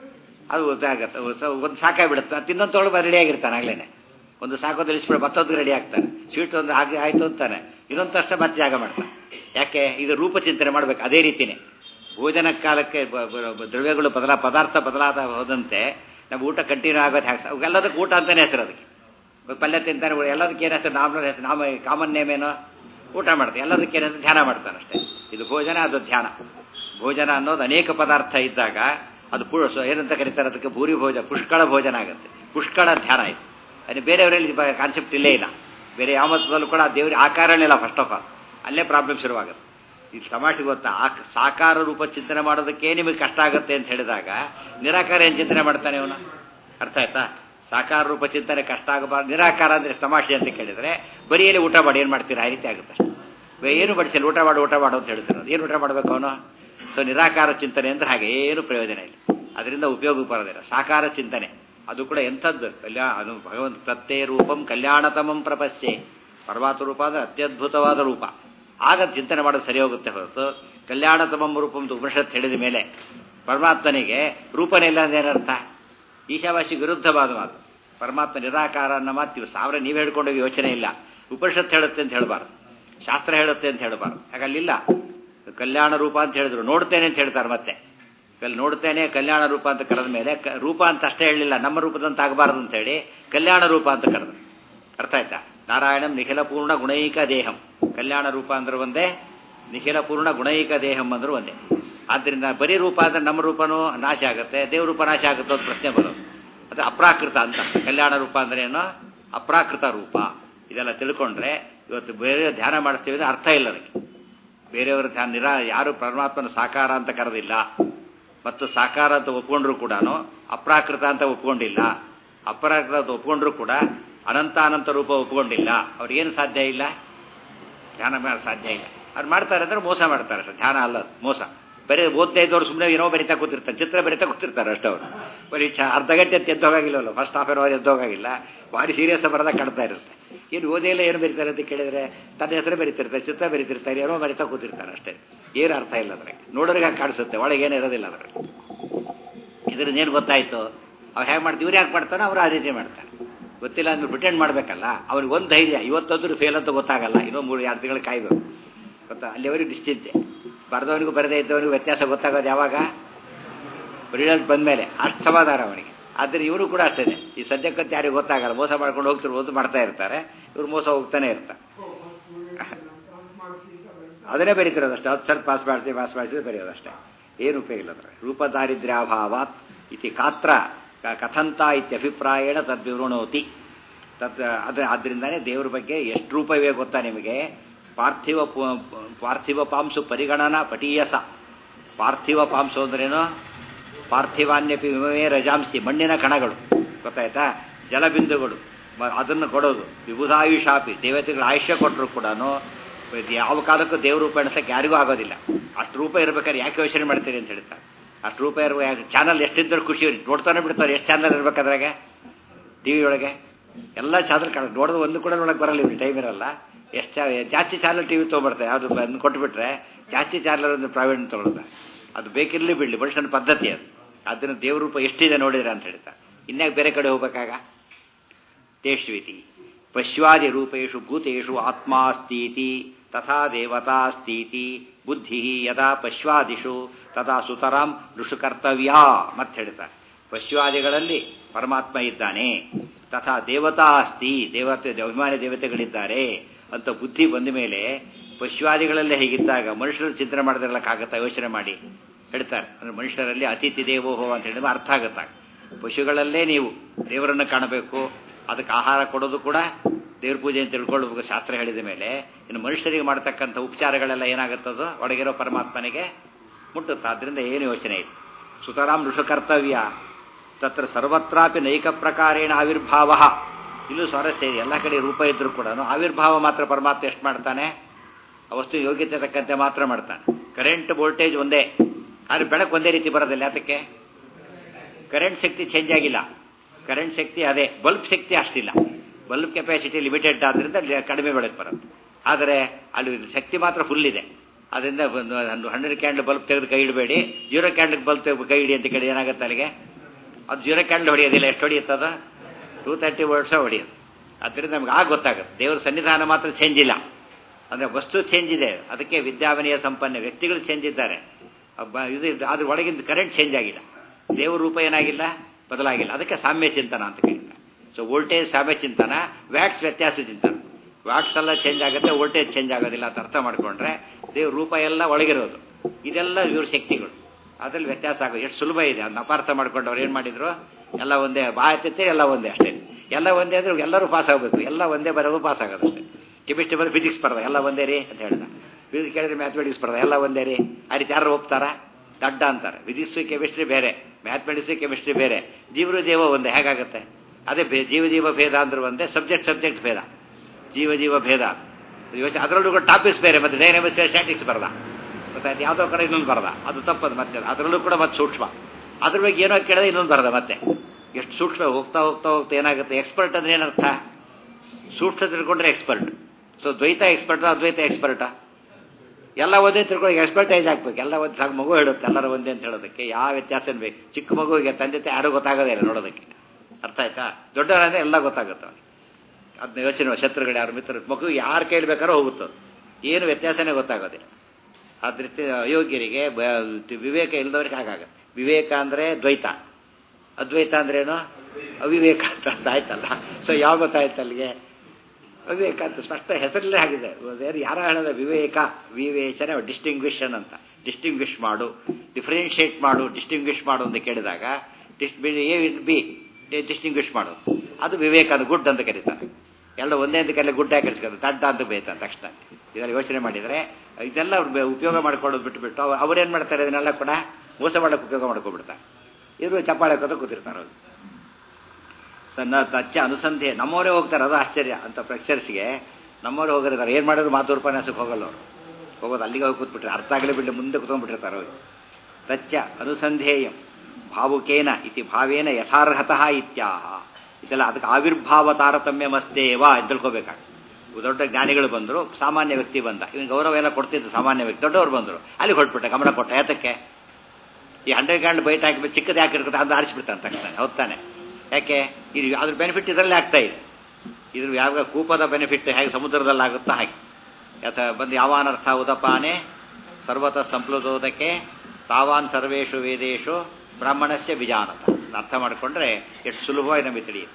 B: ಅದು ಗೊತ್ತಾಗತ್ತೆ ಒಂದು ಸಾಕಾಗ್ಬಿಡುತ್ತೆ ತಿನ್ನೊಂದು ತೊಗೊಳ್ಬ ರೆಡಿ ಆಗಿರ್ತಾನೆ ಆಗ್ಲೇನೆ ಒಂದು ಸಾಕು ತಿಳಿಸ್ಬಿಡ ಮತ್ತೊಂದು ರೆಡಿ ಆಗ್ತಾನೆ ಸ್ವೀಟ್ ಒಂದು ಹಾಗೆ ಆಯ್ತು ಅಂತಾನೆ ಇದೊಂದು ತಕ್ಷಣ ಮತ್ತೆ ಜಾಗ ಮಾಡ್ತಾನೆ ಯಾಕೆ ಇದು ರೂಪ ಚಿಂತನೆ ಮಾಡ್ಬೇಕು ಅದೇ ರೀತಿನೇ ಭೋಜನ ಕಾಲಕ್ಕೆ ಬ- ಬ- ಬ- ದ್ರವ್ಯಗಳು ಬದಲಾ ಪದಾರ್ಥ ಬದಲಾದ ಹೋದಂತೆ ನಮ್ಮ ಊಟ ಕಂಟಿನ್ಯೂ ಆಗೋದು ಹಾಗೆ ಎಲ್ಲದಕ್ಕೂ ಊಟ ಅಂತಾನೆ ಹೆಸರು ಅದಕ್ಕೆ ಇವಾಗ ಪಲ್ಯ ತಿಂತಾನೆ ಎಲ್ಲದಕ್ಕೆ ಏನು ಹೆಸರು ನಾರ್ಮಲ್ ಹೆಸರು ನಾಮ ಕಾಮನ್ ನೇಮ್ ಏನು ಊಟ ಮಾಡ್ತಾನೆ ಎಲ್ಲದಕ್ಕೆ ಏನು ಧ್ಯಾನ ಮಾಡ್ತಾನೆ ಅಷ್ಟೇ ಇದು ಭೋಜನ ಅದು ಧ್ಯಾನ ಭೋಜನ ಅನ್ನೋದು ಅನೇಕ ಪದಾರ್ಥ ಇದ್ದಾಗ ಅದು ಪು ಏನಂತ ಕರೀತಾರೆ ಅದಕ್ಕೆ ಭೂರಿ ಭೋಜ ಪುಷ್ಕಳ ಭೋಜನ ಆಗುತ್ತೆ ಪುಷ್ಕಳ ಧ್ಯಾನ ಇದು ಅದು ಬೇರೆಯವರಲ್ಲಿ ಕಾನ್ಸೆಪ್ಟ್ ಇಲ್ಲೇ ಇಲ್ಲ ಬೇರೆ ಯಾವ ಮತದಲ್ಲೂ ಕೂಡ ಆ ದೇವರ ಆಕಾರನೇ ಇಲ್ಲ ಫಸ್ಟ್ ಆಫ್ ಆಲ್ ಅಲ್ಲೇ ಪ್ರಾಬ್ಲಮ್ ಶುರುವಾಗುತ್ತೆ ಇದು ತಮಾಷೆ ಗೊತ್ತಾ ಆ ಸಾಕಾರ ರೂಪ ಚಿಂತನೆ ಮಾಡೋದಕ್ಕೆ ನಿಮಗೆ ಕಷ್ಟ ಆಗುತ್ತೆ ಅಂತ ಹೇಳಿದಾಗ ನಿರಾಕಾರ ಏನು ಚಿಂತನೆ ಮಾಡ್ತಾನೆ ಅವನು ಅರ್ಥ ಆಯ್ತಾ ಸಾಕಾರ ರೂಪ ಚಿಂತನೆ ಕಷ್ಟ ಆಗಬಾರ್ದು ನಿರಾಕಾರ ಅಂದರೆ ತಮಾಷೆ ಅಂತ ಕೇಳಿದರೆ ಬರೀಯಲ್ಲಿ ಊಟ ಮಾಡಿ ಏನು ಮಾಡ್ತೀರಾ ಆ ರೀತಿ ಆಗುತ್ತೆ ಅಷ್ಟೇ ಬೇ- ಏನು ಬಡಿಸಿಲ್ಲ ಊಟ ಮಾಡು ಊಟ ಮಾಡು ಅಂತ ಹೇಳ್ತಾರೆ ಏನು ಊಟ ಮಾಡಬೇಕು ಅವನು ಸೊ ನಿರಾಕಾರ ಚಿಂತನೆ ಅಂದ್ರೆ ಹಾಗೆ ಏನು ಪ್ರಯೋಜನ ಇಲ್ಲ ಅದರಿಂದ ಉಪಯೋಗ ಬರೋದಿಲ್ಲ ಸಾಕಾರ ಚಿಂತನೆ ಅದು ಕೂಡ ಎಂಥದ್ದು ಕಲ್ಯಾಣ ಅದು ಭಗವಂತ ತತ್ತೇ ರೂಪಂ ಕಲ್ಯಾಣತಮಂ ಪ್ರಪಸ್ಯೆ ಪರ್ವತ ರೂಪ ಅಂದರೆ ಅತ್ಯದ್ಭುತವಾದ ರೂಪ ಆಗ ಚಿಂತನೆ ಮಾಡೋದು ಸರಿ ಹೋಗುತ್ತೆ ಹೊರತು ಕಲ್ಯಾಣತಮಂ ರೂಪಂ ಅಂತ ಉಪನಿಷತ್ ಹೇಳಿದ ಮೇಲೆ ಪರಮಾತ್ಮನಿಗೆ ರೂಪನೇ ಇಲ್ಲ ಅಂದ್ರೆ ಏನರ್ಥ ಈಶಾವಾಸಿ ವಿರುದ್ಧವಾದ ಮಾತು ಪರಮಾತ್ಮ ನಿರಾಕಾರ ಅನ್ನೋ ಮಾತು ಇವು ಸಾವಿರ ನೀವು ಹೇಳ್ಕೊಂಡೋಗಿ ಯೋಚನೆ ಇಲ್ಲ ಉಪನಿಷತ್ ಹೇಳುತ್ತೆ ಅಂತ ಹೇಳಬಾರ್ದು ಶಾಸ್ತ್ರ ಹೇಳುತ್ತೆ ಅಂತ ಹೇಳಬಾರ್ದು ಹಾಗಲ್ಲಿಲ್ಲ ಕಲ್ಯಾಣ ರೂಪ ಅಂತ ಹೇಳಿದ್ರು ನೋಡ್ತೇನೆ ಅಂತ ಹೇಳ್ತಾರೆ ಮತ್ತೆ ಕಲ್ ನೋಡ್ತೇನೆ ಕಲ್ಯಾಣ ರೂಪ ಅಂತ ಕರೆದ ಮೇಲೆ ಕ- ರೂಪ ಅಂತ ಅಷ್ಟೇ ಹೇಳಲಿಲ್ಲ ನಮ್ಮ ರೂಪದಂತ ಆಗಬಾರ್ದು ಅಂತ ಹೇಳಿ ಕಲ್ಯಾಣ ರೂಪ ಅಂತ ಕರೆದ್ರು ಅರ್ಥ ಆಯ್ತಾ ನಾರಾಯಣಂ ನಿಖಿಲ ಪೂರ್ಣ ಗುಣೈಕ ದೇಹಂ ಕಲ್ಯಾಣ ರೂಪ ಅಂದ್ರೆ ಒಂದೇ ನಿಖಿಲ ಪೂರ್ಣ ಗುಣೈಕ ದೇಹಂ ಅಂದ್ರೆ ಒಂದೇ ಆದ್ದರಿಂದ ಬರೀ ರೂಪ ಅಂದ್ರೆ ನಮ್ಮ ರೂಪನೂ ನಾಶ ಆಗುತ್ತೆ ದೇವ್ರ ರೂಪ ನಾಶ ಆಗುತ್ತೆ ಅಂತ ಪ್ರಶ್ನೆ ಬರೋದು ಅದು ಅಪ್ರಾಕೃತ ಅಂತ ಕಲ್ಯಾಣ ರೂಪ ಅಂದ್ರೆ ಏನು ಅಪ್ರಾಕೃತ ರೂಪ ಇದೆಲ್ಲ ತಿಳ್ಕೊಂಡ್ರೆ ಇವತ್ತು ಬೇರೆ ಧ್ಯಾನ ಮಾಡಿಸ್ತೀವಿ ಅಂದ್ರೆ ಅರ್ಥ ಇಲ್ಲ ಅದಕ್ಕೆ ಬೇರೆಯವರ ಧ್ಯಾನ ನಿರಾ ಯಾರು ಪರಮಾತ್ಮನ ಸಾಕಾರ ಅಂತ ಕರೆದಿಲ್ಲ ಮತ್ತು ಸಾಕಾರ ಅಂತ ಒಪ್ಕೊಂಡ್ರು ಕೂಡ ಅಪ್ರಾಕೃತ ಅಂತ ಒಪ್ಕೊಂಡಿಲ್ಲ ಅಪ್ರಾಕೃತ ಅಂತ ಒಪ್ಕೊಂಡ್ರು ಕೂಡ ಅನಂತ ಅನಂತ ರೂಪ ಒಪ್ಕೊಂಡಿಲ್ಲ ಅವ್ರಿಗೇನು ಸಾಧ್ಯ ಇಲ್ಲ ಧ್ಯಾನ ಮಾಡೋ ಸಾಧ್ಯ ಇಲ್ಲ ಅವ್ರು ಮಾಡ್ತಾರೆ ಅಂದ್ರೆ ಮೋಸ ಮಾಡ್ತಾರೆ ಅಷ್ಟೇ ಧ್ಯಾನ ಅಲ್ಲ ಅದು, ಮೋಸ ಬರೀ ಓದ್ತಾ ಇದ್ದವ್ರು ಸುಮ್ಮನೆ ಏನೋ ಬರಿತಾ ಕೂತಿರ್ತಾರೆ ಚಿತ್ರ ಬರಿತಾ ಕೂತಿರ್ತಾರೆ ಅಷ್ಟೇ ಅವರು ಬರೀ ಚ ಅರ್ಧ ಗಂಟೆ ಅಂತ ಎದ್ದೋಗಾಗಿಲ್ಲವಲ್ಲ ಫಸ್ಟ್ ಹಾಫ್ ಆನ್ ಅವರ್ ಎದ್ದೋಗಾಗಿಲ್ಲ ಭಾರಿ ಸೀರಿಯಸ್ ಬರದಾಗ ಕಾಣ್ತಾ ಇರುತ್ತೆ ಏನು ಓದಿಯಲ್ಲ ಏನು ಬರೀತಾರೆ ಅಂತ ಕೇಳಿದ್ರೆ ತನ್ನ ಹೆಸರು ಬರೀತಿರ್ತಾರೆ ಚಿತ್ರ ಬರೀತಿರ್ತಾರೆ ಏನೋ ಬರಿತಾ ಕೂತಿರ್ತಾರೆ ಅಷ್ಟೇ ಏನು ಅರ್ಥ ಇಲ್ಲ ಅದ್ರಾಗ ನೋಡೋರಿಗೆ ಹಾಗೆ ಕಾಣಿಸುತ್ತೆ ಒಳಗೆ ಏನು ಇರೋದಿಲ್ಲ ಅದ್ರಲ್ಲಿ ಇದರಿಂದ ಏನು ಗೊತ್ತಾಯ್ತು ಅವ್ರು ಹೇಗೆ ಮಾಡ್ತೀವಿ ಇವ್ರು ಯಾಕೆ ಮಾಡ್ತಾನೋ ಅವ್ರು ಆ ರೀತಿ ಮಾಡ್ತಾರೆ ಗೊತ್ತಿಲ್ಲ ಅಂದ್ರೆ ಪ್ರಿಟೆಂಡ್ ಮಾಡಬೇಕಲ್ಲ ಅವ್ರಿಗೆ ಒಂದು ಧೈರ್ಯ ಇವತ್ತೊಂದ್ರು ಫೇಲ್ ಅಂತ ಗೊತ್ತಾಗಲ್ಲ ಇನ್ನೊಂದು ಮೂರು ಎರಡು ತಿಂಗಳು ಕಾಯ್ಬೇಕು ಗೊತ್ತಾ ಅಲ್ಲಿವರೆಗೂ ನಿಶ್ಚಿಂತೆ ಬರೆದವನಿಗೂ ಬರದೇ ಇದ್ದವನಿಗೂ ವ್ಯತ್ಯಾಸ ಗೊತ್ತಾಗೋದು ಯಾವಾಗ ರಿಸಲ್ಟ್ ಬಂದಮೇಲೆ ಅಷ್ಟು ಸಮಾಧಾನ ಅವನಿಗೆ ಆದರೆ ಇವರು ಕೂಡ ಅಷ್ಟೇ ಈ ಸದ್ಯಕ್ಕಂತ ಯಾರಿಗೂ ಗೊತ್ತಾಗಲ್ಲ ಮೋಸ ಮಾಡ್ಕೊಂಡು ಹೋಗ್ತಿರು ಓದು ಮಾಡ್ತಾ ಇರ್ತಾರೆ ಇವ್ರು ಮೋಸ ಹೋಗ್ತಾನೆ ಇರ್ತಾರೆ ಅದನ್ನೇ ಬರೀತಿರೋದು ಅಷ್ಟೇ ಹತ್ತು ಸಲ ಪಾಸ್ ಮಾಡ್ತೀವಿ ಪಾಸ್ ಮಾಡಿಸಿದ್ರೆ ಬರೆಯೋದಷ್ಟೇ ಏನು ಉಪಯೋಗ ಇಲ್ಲ ಅದ್ರ ರೂಪದಾರಿದ್ರ್ಯಾಭಾವಾತ್ ಇತಿ ಕಾತ್ರ ಕ- ಕಥಂತ ಇತ್ಯಭಿಪ್ರಾಯಣ ತದ್ವಿವೃಣೋತಿ ತತ್ ಅದ ಆದ್ದರಿಂದಾನೇ ದೇವ್ರ ಬಗ್ಗೆ ಎಷ್ಟು ರೂಪ ಇವೆ ಗೊತ್ತಾ ನಿಮಗೆ ಪಾರ್ಥಿವ ಪು- ಪಾರ್ಥಿವ ಪಾಂಸು ಪರಿಗಣನ ಪಟೀಯಸ ಪಾರ್ಥಿವ ಪಾಂಸು ಅಂದ್ರೇನು ಪಾರ್ಥಿವಾನ್ಯಪಿ ವಿಮವೇ ರಜಾಂಸಿ ಮಣ್ಣಿನ ಕಣಗಳು ಗೊತ್ತಾಯ್ತಾ ಜಲಬಿಂದುಗಳು ಮ- ಅದನ್ನು ಕೊಡೋದು ವಿಬುಧಾಯುಷಾಪಿ ದೇವತೆಗಳ ಆಯುಷ್ಯ ಕೊಟ್ಟರು ಕೂಡ ಯಾವ ಕಾಲಕ್ಕೂ ದೇವ್ರ ರೂಪ ಎಣಿಸಕ್ಕೆ ಯಾರಿಗೂ ಆಗೋದಿಲ್ಲ ಅಷ್ಟು ರೂಪ ಇರ್ಬೇಕಾದ್ರೆ ಯಾಕೆ ಯೋಚನೆ ಮಾಡ್ತೀರಿ ಅಂತ ಹೇಳ್ತಾರೆ ಅಷ್ಟು ರೂಪ ಇರುವ ಚಾನಲ್ ಎಷ್ಟಿದ್ದರೂ ಖುಷಿ ನೋಡ್ತಾನೆ ಬಿಡ್ತಾರೆ ಎಷ್ಟು ಚಾನಲ್ ಇರ್ಬೇಕಾದ್ರಾಗೆ ಟಿ ವಿ ಒಳಗೆ ಎಲ್ಲ ಚಾನಲ್ ಕಾಣ ನೋಡೋದು ಒಂದು ಕೂಡ ನೋಡಕ್ಕೆ ಬರಲ್ಲ ಇವ್ರು ಟೈಮ್ ಇರಲ್ಲ ಎಷ್ಟು ಚಾ ಜಾಸ್ತಿ ಚಾನಲ್ ಟಿ ವಿ ತೊಗೊಬರ್ತಾರೆ ಯಾವುದು ಬಂದು ಕೊಟ್ಬಿಟ್ರೆ ಜಾಸ್ತಿ ಚಾನಲ್ ಒಂದು ಪ್ರೈವೇಟ್ ತೊಗೊಳ್ತಾರೆ ಅದು ಬೇಕಿರಲಿ ಬಿಡಲಿ ಮನುಷ್ಯನ ಪದ್ಧತಿ ಅದು ಅದನ್ನು ದೇವ್ರ ರೂಪ ಎಷ್ಟಿದೆ ನೋಡಿದ್ರೆ ಅಂತ ಹೇಳ್ತಾರೆ ಇನ್ಯಾಕೆ ಬೇರೆ ಕಡೆ ಹೋಗ್ಬೇಕಾಗ ತೇಷ್ವಿತಿ ಪಶ್ವಾದಿ ರೂಪೇಶು ಭೂತೇಶು ಆತ್ಮಾಸ್ತೀತಿ ತಥಾ ದೇವತಾಸ್ತೀತಿ ಬುದ್ಧಿ ಯದಾ ಪಶ್ವಾದಿಷು ತದಾ ಸುತರಾಂ ಋಷು ಕರ್ತವ್ಯ ಮತ್ತೆ ಹೇಳ್ತಾರೆ ಪಶ್ವಾದಿಗಳಲ್ಲಿ ಪರಮಾತ್ಮ ಇದ್ದಾನೆ ತಥಾ ದೇವತಾ ಅಸ್ತಿ ದೇವತೆ ಅಭಿಮಾನಿ ದೇವತೆಗಳಿದ್ದಾರೆ ಅಂತ ಬುದ್ಧಿ ಬಂದ ಮೇಲೆ ಪಶ್ವಾದಿಗಳಲ್ಲೇ ಹೀಗಿದ್ದಾಗ ಮನುಷ್ಯರು ಚಿಂತನೆ ಮಾಡಿದ್ರಲ್ಲಕ್ಕಾಗತ್ತಾ ಯೋಚನೆ ಮಾಡಿ ಹೇಳ್ತಾರೆ ಅಂದ್ರೆ ಮನುಷ್ಯರಲ್ಲಿ ಅತಿಥಿ ದೇವೋಹೋ ಅಂತ ಹೇಳಿದ್ರೆ ಅರ್ಥ ಆಗುತ್ತಾಗ ಪಶುಗಳಲ್ಲೇ ನೀವು ದೇವರನ್ನು ಕಾಣಬೇಕು ಅದಕ್ಕೆ ಆಹಾರ ಕೊಡೋದು ಕೂಡ ದೇವ್ರ ಪೂಜೆ ಅಂತ ತಿಳ್ಕೊಳ್ಬೇಕು ಶಾಸ್ತ್ರ ಹೇಳಿದ ಮೇಲೆ ಇನ್ನು ಮನುಷ್ಯರಿಗೆ ಮಾಡ್ತಕ್ಕಂಥ ಉಪಚಾರಗಳೆಲ್ಲ ಏನಾಗುತ್ತದೋ ಒಳಗಿರೋ ಪರಮಾತ್ಮನಿಗೆ ಮುಟ್ಟುತ್ತೆ ಆದ್ದರಿಂದ ಏನು ಯೋಚನೆ ಇದೆ ಸುತರಾಮ್ ಋಷು ಕರ್ತವ್ಯ ತತ್ರ ಸರ್ವತ್ರಾಪಿ ನೈಕ ಪ್ರಕಾರೇಣ ಆವಿರ್ಭಾವ ಇಲ್ಲೂ ಸ್ವಾರಸ್ಯ ಇದೆ ಎಲ್ಲ ಕಡೆ ರೂಪ ಇದ್ರೂ ಕೂಡ ಆವಿರ್ಭಾವ ಮಾತ್ರ ಪರಮಾತ್ಮ ಎಷ್ಟು ಮಾಡ್ತಾನೆ ಆ ವಸ್ತು ಯೋಗ್ಯತೆ ತಕ್ಕಂತೆ ಮಾತ್ರ ಮಾಡ್ತಾನೆ ಕರೆಂಟ್ ವೋಲ್ಟೇಜ್ ಒಂದೇ ಆದರೆ ಬೆಳಕು ಒಂದೇ ರೀತಿ ಬರೋದಿಲ್ಲ ಅದಕ್ಕೆ ಕರೆಂಟ್ ಶಕ್ತಿ ಚೇಂಜ್ ಆಗಿಲ್ಲ ಕರೆಂಟ್ ಶಕ್ತಿ ಅದೇ ಬಲ್ಬ್ ಶಕ್ತಿ ಅಷ್ಟಿಲ್ಲ ಬಲ್ಬ್ ಕೆಪಾಸಿಟಿ ಲಿಮಿಟೆಡ್ ಆದ್ದರಿಂದ ಅಲ್ಲಿ ಕಡಿಮೆ ಬೆಳಕು ಬರುತ್ತೆ ಆದರೆ ಅಲ್ಲಿ ಶಕ್ತಿ ಮಾತ್ರ ಫುಲ್ ಇದೆ ಅದರಿಂದ ಒಂದು ಹಂಡ್ರೆಡ್ ಕ್ಯಾಂಡಲ್ ಬಲ್ಬ್ ತೆಗೆದು ಕೈ ಇಡಬೇಡಿ ಜೀರೋ ಕ್ಯಾಂಡಲ್ ಬಲ್ಬ್ ತೆಗೆದು ಕೈ ಹಿಡಿ ಅಂತ ಕೇಳಿ ಏನಾಗುತ್ತೆ ಅಲ್ಲಿಗೆ ಅದು ಜೀರೋ ಕ್ಯಾಂಡಲ್ ಹೊಡೆಯೋದಿಲ್ಲ ಎಷ್ಟು ಹೊಡೆಯುತ್ತದ ಟೂ ತರ್ಟಿ ವರ್ಡ್ಸ ಹೊಡೆಯೋದು ಅದರಿಂದ ನಮ್ಗೆ ಆಗ ಗೊತ್ತಾಗುತ್ತೆ ದೇವರ ಸನ್ನಿಧಾನ ಮಾತ್ರ ಚೇಂಜ್ ಇಲ್ಲ ಅಂದರೆ ವಸ್ತು ಚೇಂಜ್ ಇದೆ ಅದಕ್ಕೆ ವಿದ್ಯಾವನೀಯ ಸಂಪನ್ನ ವ್ಯಕ್ತಿಗಳು ಚೇಂಜ್ ಇದ್ದಾರೆ ಅಬ್ಬ- ಇದು ಇದು- ಅದ್ರ ಒಳಗಿಂದ ಕರೆಂಟ್ ಚೇಂಜ್ ಆಗಿಲ್ಲ ದೇವ್ರ ರೂಪ ಏನಾಗಿಲ್ಲ ಬದಲಾಗಿಲ್ಲ ಅದಕ್ಕೆ ಸಾಮ್ಯ ಚಿಂತನ ಅಂತ ಕರೀತಾರೆ ಸೊ ವೋಲ್ಟೇಜ್ ಸಾಮ್ಯ ಚಿಂತನ ವ್ಯಾಟ್ಸ್ ವ್ಯತ್ಯಾಸ ಚಿಂತನ ವ್ಯಾಟ್ಸ್ ಎಲ್ಲ ಚೇಂಜ್ ಆಗುತ್ತೆ ವೋಲ್ಟೇಜ್ ಚೇಂಜ್ ಆಗೋದಿಲ್ಲ ಅಂತ ಅರ್ಥ ಮಾಡ್ಕೊಂಡ್ರೆ ದೇವ್ರ ರೂಪ ಎಲ್ಲ ಒಳಗಿರೋದು ಇದೆಲ್ಲ ಇವ್ರ ಶಕ್ತಿಗಳು ಅದ್ರಲ್ಲಿ ವ್ಯತ್ಯಾಸ ಆಗೋದು ಎಷ್ಟು ಸುಲಭ ಇದೆ ಅದನ್ನ ಅಪಾರ್ಥ ಮಾಡ್ಕೊಂಡು ಅವ್ರು ಏನು ಮಾಡಿದ್ರು ಎಲ್ಲ ಒಂದೇ ಬಾಯತ್ತೆ ಎಲ್ಲ ಒಂದೇ ಅಷ್ಟೇ ಎಲ್ಲ ಒಂದೇ ಅಂದ್ರೆ ಎಲ್ಲರೂ ಪಾಸ್ ಆಗಬೇಕು ಎಲ್ಲ ಒಂದೇ ಬರೋದು ಪಾಸ್ ಆಗೋದಷ್ಟೇ ಕೆಮಿಸ್ಟ್ರಿ ಬಂದು ಫಿಸಿಕ್ಸ್ ಬರೋದ ಎಲ್ಲ ಒಂದೇ ರೀ ಅಂತ ಹೇಳ್ದ ಫಿಸಿಕ್ಸ್ ಕೇಳಿದ್ರೆ ಮ್ಯಾಥಮೆಟಿಕ್ಸ್ ಬರೋದ ಎಲ್ಲ ಒಂದೇ ರೀ ಆ ರೀತಿ ಯಾರು ಒಪ್ತಾರ ದಡ್ಡ ಅಂತಾರೆ ಫಿಸಿಕ್ಸ್ ಕೆಮಿಸ್ಟ್ರಿ ಬೇರೆ ಮ್ಯಾಥಮೆಟಿಕ್ಸ್ ಕೆಮಿಸ್ಟ್ರಿ ಬೇರೆ ಜೀವರು ದೇವ ಒಂದೇ ಹೇಗಾಗುತ್ತೆ ಅದೇ ಬೇ- ಜೀವ ಜೀವ ಭೇದ ಅಂದ್ರೆ ಒಂದೇ ಸಬ್ಜೆಕ್ಟ್ ಸಬ್ಜೆಕ್ಟ್ ಭೇದ ಜೀವ ಜೀವ ಭೇದ ಯೋಚನೆ ಅದರಲ್ಲೂ ಕೂಡ ಟಾಪಿಕ್ಸ್ ಬೇರೆ ಮತ್ತೆ ಡೈನಾಮಿಕ್ಸ್ ಸ್ಟ್ಯಾಟಿಕ್ಸ್ ಬರದ ಗೊತ್ತಾಯ್ತು ಯಾವುದೋ ಕಡೆ ಇನ್ನೊಂದು ಬರದ ಅದು ತಪ್ಪದು ಮತ್ತೆ ಅದರಲ್ಲೂ ಕೂಡ ಮತ್ತೆ ಸೂಕ್ಷ್ಮ ಅದ್ರ ಬಗ್ಗೆ ಏನೋ ಕೇಳಿದ್ರೆ ಇನ್ನೊಂದು ಬರದ ಮತ್ತೆ ಎಷ್ಟು ಸೂಕ್ಷ್ಮ ಹೋಗ್ತಾ ಹೋಗ್ತಾ ಹೋಗ್ತಾ ಏನಾಗುತ್ತೆ ಎಕ್ಸ್ಪರ್ಟ್ ಅಂದ್ರೆ ಏನರ್ಥ ಸೂಕ್ಷ್ಮ ತಿಳ್ಕೊಂಡ್ರೆ ಎಕ್ಸ್ಪರ್ಟ್ ಸೊ ದ್ವೈತ ಎಕ್ಸ್ಪರ್ಟ್ ಅದ್ವೈತ ಎಕ್ಸ್ಪರ್ಟಾ ಎಲ್ಲ ಒಂದೇ ತಿಳ್ಕೊಳ್ಳಿ ಎಕ್ಸ್ಪರ್ಟೈಸ್ ಆಗ್ಬೇಕು ಎಲ್ಲ ಒಂದು ಸಾಕು ಮಗು ಹೇಳುತ್ತೆ ಎಲ್ಲರೂ ಒಂದೇ ಅಂತ ಹೇಳೋದಕ್ಕೆ ಯಾವ ವ್ಯತ್ಯಾಸ ಬೇಕು ಚಿಕ್ಕ ಮಗುವಿಗೆ ತಂದೆ ತಾಯಿ ಯಾರೂ ಗೊತ್ತಾಗೋದೇ ಇಲ್ಲ ನೋಡೋದಕ್ಕೆ ಅರ್ಥ ಆಯ್ತಾ ದೊಡ್ಡವರಾದ್ರೆ ಎಲ್ಲ ಗೊತ್ತಾಗುತ್ತೆ ಅವನಿಗೆ ಅದನ್ನ ಯೋಚನೆ ಶತ್ರುಗಳು ಯಾರು ಮಿತ್ರರು ಮಗು ಯಾರು ಕೇಳ್ಬೇಕಾರೋ ಹೋಗುತ್ತೆ ಅದು. ಏನು ವ್ಯತ್ಯಾಸನೇ ಗೊತ್ತಾಗೋದಿಲ್ಲ ಆದ ರೀತಿ ಅಯೋಗ್ಯರಿಗೆ ಬ- ವಿವೇಕ ಇಲ್ಲದವ್ರಿಗೆ ಹಾಗಾಗುತ್ತೆ ವಿವೇಕ ಅಂದರೆ ದ್ವೈತ ಅದ್ವೈತ ಅಂದ್ರೇನು ಅವಿವೇಕ ಅಂತ ಅರ್ಥ ಆಯ್ತಲ್ಲ ಸೊ ಯಾವ ಗೊತ್ತಾಯ್ತು ಅಲ್ಲಿಗೆ ವಿವೇಕ ಅಂತ ಸ್ಪಷ್ಟ ಹೆಸರಲ್ಲೇ ಆಗಿದೆ ಬೇರೆ ಯಾರ ಹೇಳಿದ ವಿವೇಕ ವಿವೇಚನೆ ಡಿಸ್ಟಿಂಗ್ವಿಷನ್ ಅಂತ ಡಿಸ್ಟಿಂಗ್ವಿಷ್ ಮಾಡು ಡಿಫ್ರೆನ್ಶಿಯೇಟ್ ಮಾಡು ಡಿಸ್ಟಿಂಗ್ವಿಷ್ ಮಾಡು ಅಂತ ಕೇಳಿದಾಗ ಡಿಸ್ ಎ ಬಿ ಡಿಸ್ಟಿಂಗ್ವಿಷ್ ಮಾಡು ಅದು ವಿವೇಕ ಅದು ಗುಡ್ ಅಂತ ಕರೀತಾರೆ ಎಲ್ಲ ಒಂದೇ ಅಂತ ಕೈಲಿ ಗುಡ್ಡ ಕರೆಸ್ಕೊಂಡು ದಡ್ಡ ಅಂತ ಬೇಯ್ತಾನೆ ತಕ್ಷಣ ಇದರಲ್ಲಿ ಯೋಚನೆ ಮಾಡಿದರೆ ಇದೆಲ್ಲ ಅವ್ರು ಬೆ- ಉಪಯೋಗ ಮಾಡ್ಕೊಳ್ಳೋದು ಬಿಟ್ಬಿಟ್ಟು ಅವ್- ಅವ್ರೇನು ಮಾಡ್ತಾರೆ ಇದನ್ನೆಲ್ಲ ಕೂಡ ಮೋಸ ಮಾಡೋಕೆ ಉಪಯೋಗ ಮಾಡ್ಕೊಬಿಡ್ತಾರೆ ಇವರು ಚಪ್ಪಾಳೆ ಹಾಕೋದು ಕೂತಿರ್ತಾರೆ ಅವ್ರು ಸಣ್ಣ ತಚ್ಚ ಅನುಸಂಧೆ ನಮ್ಮವರೇ ಹೋಗ್ತಾರೆ ಅದು ಆಶ್ಚರ್ಯ ಅಂತ ಪ್ರೆಕ್ಷರ್ಸ್ಗೆ ನಮ್ಮವರೇ ಹೋಗಿರ್ತಾರೆ ಏನು ಮಾಡಿದ್ರು ಮಾತು ಉಪನ್ಯಾಸಕ್ಕೆ ಹೋಗಲ್ಲ ಅವರು ಹೋಗೋದು ಅಲ್ಲಿಗೆ ಹೋಗಿ ಕೂತ್ಬಿಟ್ರೆ ಅರ್ಥ ಆಗಲಿ ಬಿಟ್ಟು ಮುಂದೆ ಕೂತ್ಕೊಂಡ್ಬಿಟ್ಟಿರ್ತಾರೆ ಅವರು ತಚ್ಚ ಅನುಸಂಧೇಯಂ ಭಾವುಕೇನ ಇತಿ ಭಾವೇನ ಯಥಾರ್ಹತಃ ಇತ್ಯಾಹ ಇದೆಲ್ಲ ಅದಕ್ಕೆ ಆವಿರ್ಭಾವ ತಾರತಮ್ಯಮಸ್ತೇವ ಅಂತ ತಿಳ್ಕೊಬೇಕಾಗ ದೊಡ್ಡ ಜ್ಞಾನಿಗಳು ಬಂದರು ಸಾಮಾನ್ಯ ವ್ಯಕ್ತಿ ಬಂದ ಇವನು ಗೌರವ ಎಲ್ಲ ಕೊಡ್ತಿದ್ದು ಸಾಮಾನ್ಯ ವ್ಯಕ್ತಿ ದೊಡ್ಡವರು ಬಂದರು ಅಲ್ಲಿ ಹೊಟ್ಬಿಟ್ಟೆ ಗಮನ ಕೊಟ್ಟ ಯಾತಕ್ಕೆ ಈ ಹಂಡ್ರೆಡ್ ಗ್ಯಾಂಡ್ ಬೈಟ್ ಹಾಕಿಬಿಟ್ಟು ಚಿಕ್ಕದು ಹಾಕಿರ್ತದೆ ಅದು ಆರಿಸ್ಬಿಡ್ತಾನೆ ತಕ್ಷಣ ಹೌದಾನೆ ಯಾಕೆ ಇದು ಅದ್ರ ಬೆನಿಫಿಟ್ ಇದರಲ್ಲೇ ಆಗ್ತಾ ಇದೆ ಇದ್ರ ಯಾವ ಕೂಪದ ಬೆನಿಫಿಟ್ ಹೇಗೆ ಸಮುದ್ರದಲ್ಲಿ ಆಗುತ್ತಾ ಹಾಗೆ ಯಾತ ಬಂದು ಯಾವಾನರ್ಥ ಉದಪಾನೆ ಸರ್ವತ ಸಂಪ್ಲುದೋದಕ್ಕೆ ತಾವಾನ್ ಸರ್ವೇಷು ವೇದೇಶು ಬ್ರಾಹ್ಮಣಸ್ಯ ಬಿಜಾನತ ಅರ್ಥ ಮಾಡಿಕೊಂಡ್ರೆ ಎಷ್ಟು ಸುಲಭವಾಗಿ ನಮಗೆ ತಿಳಿಯುತ್ತೆ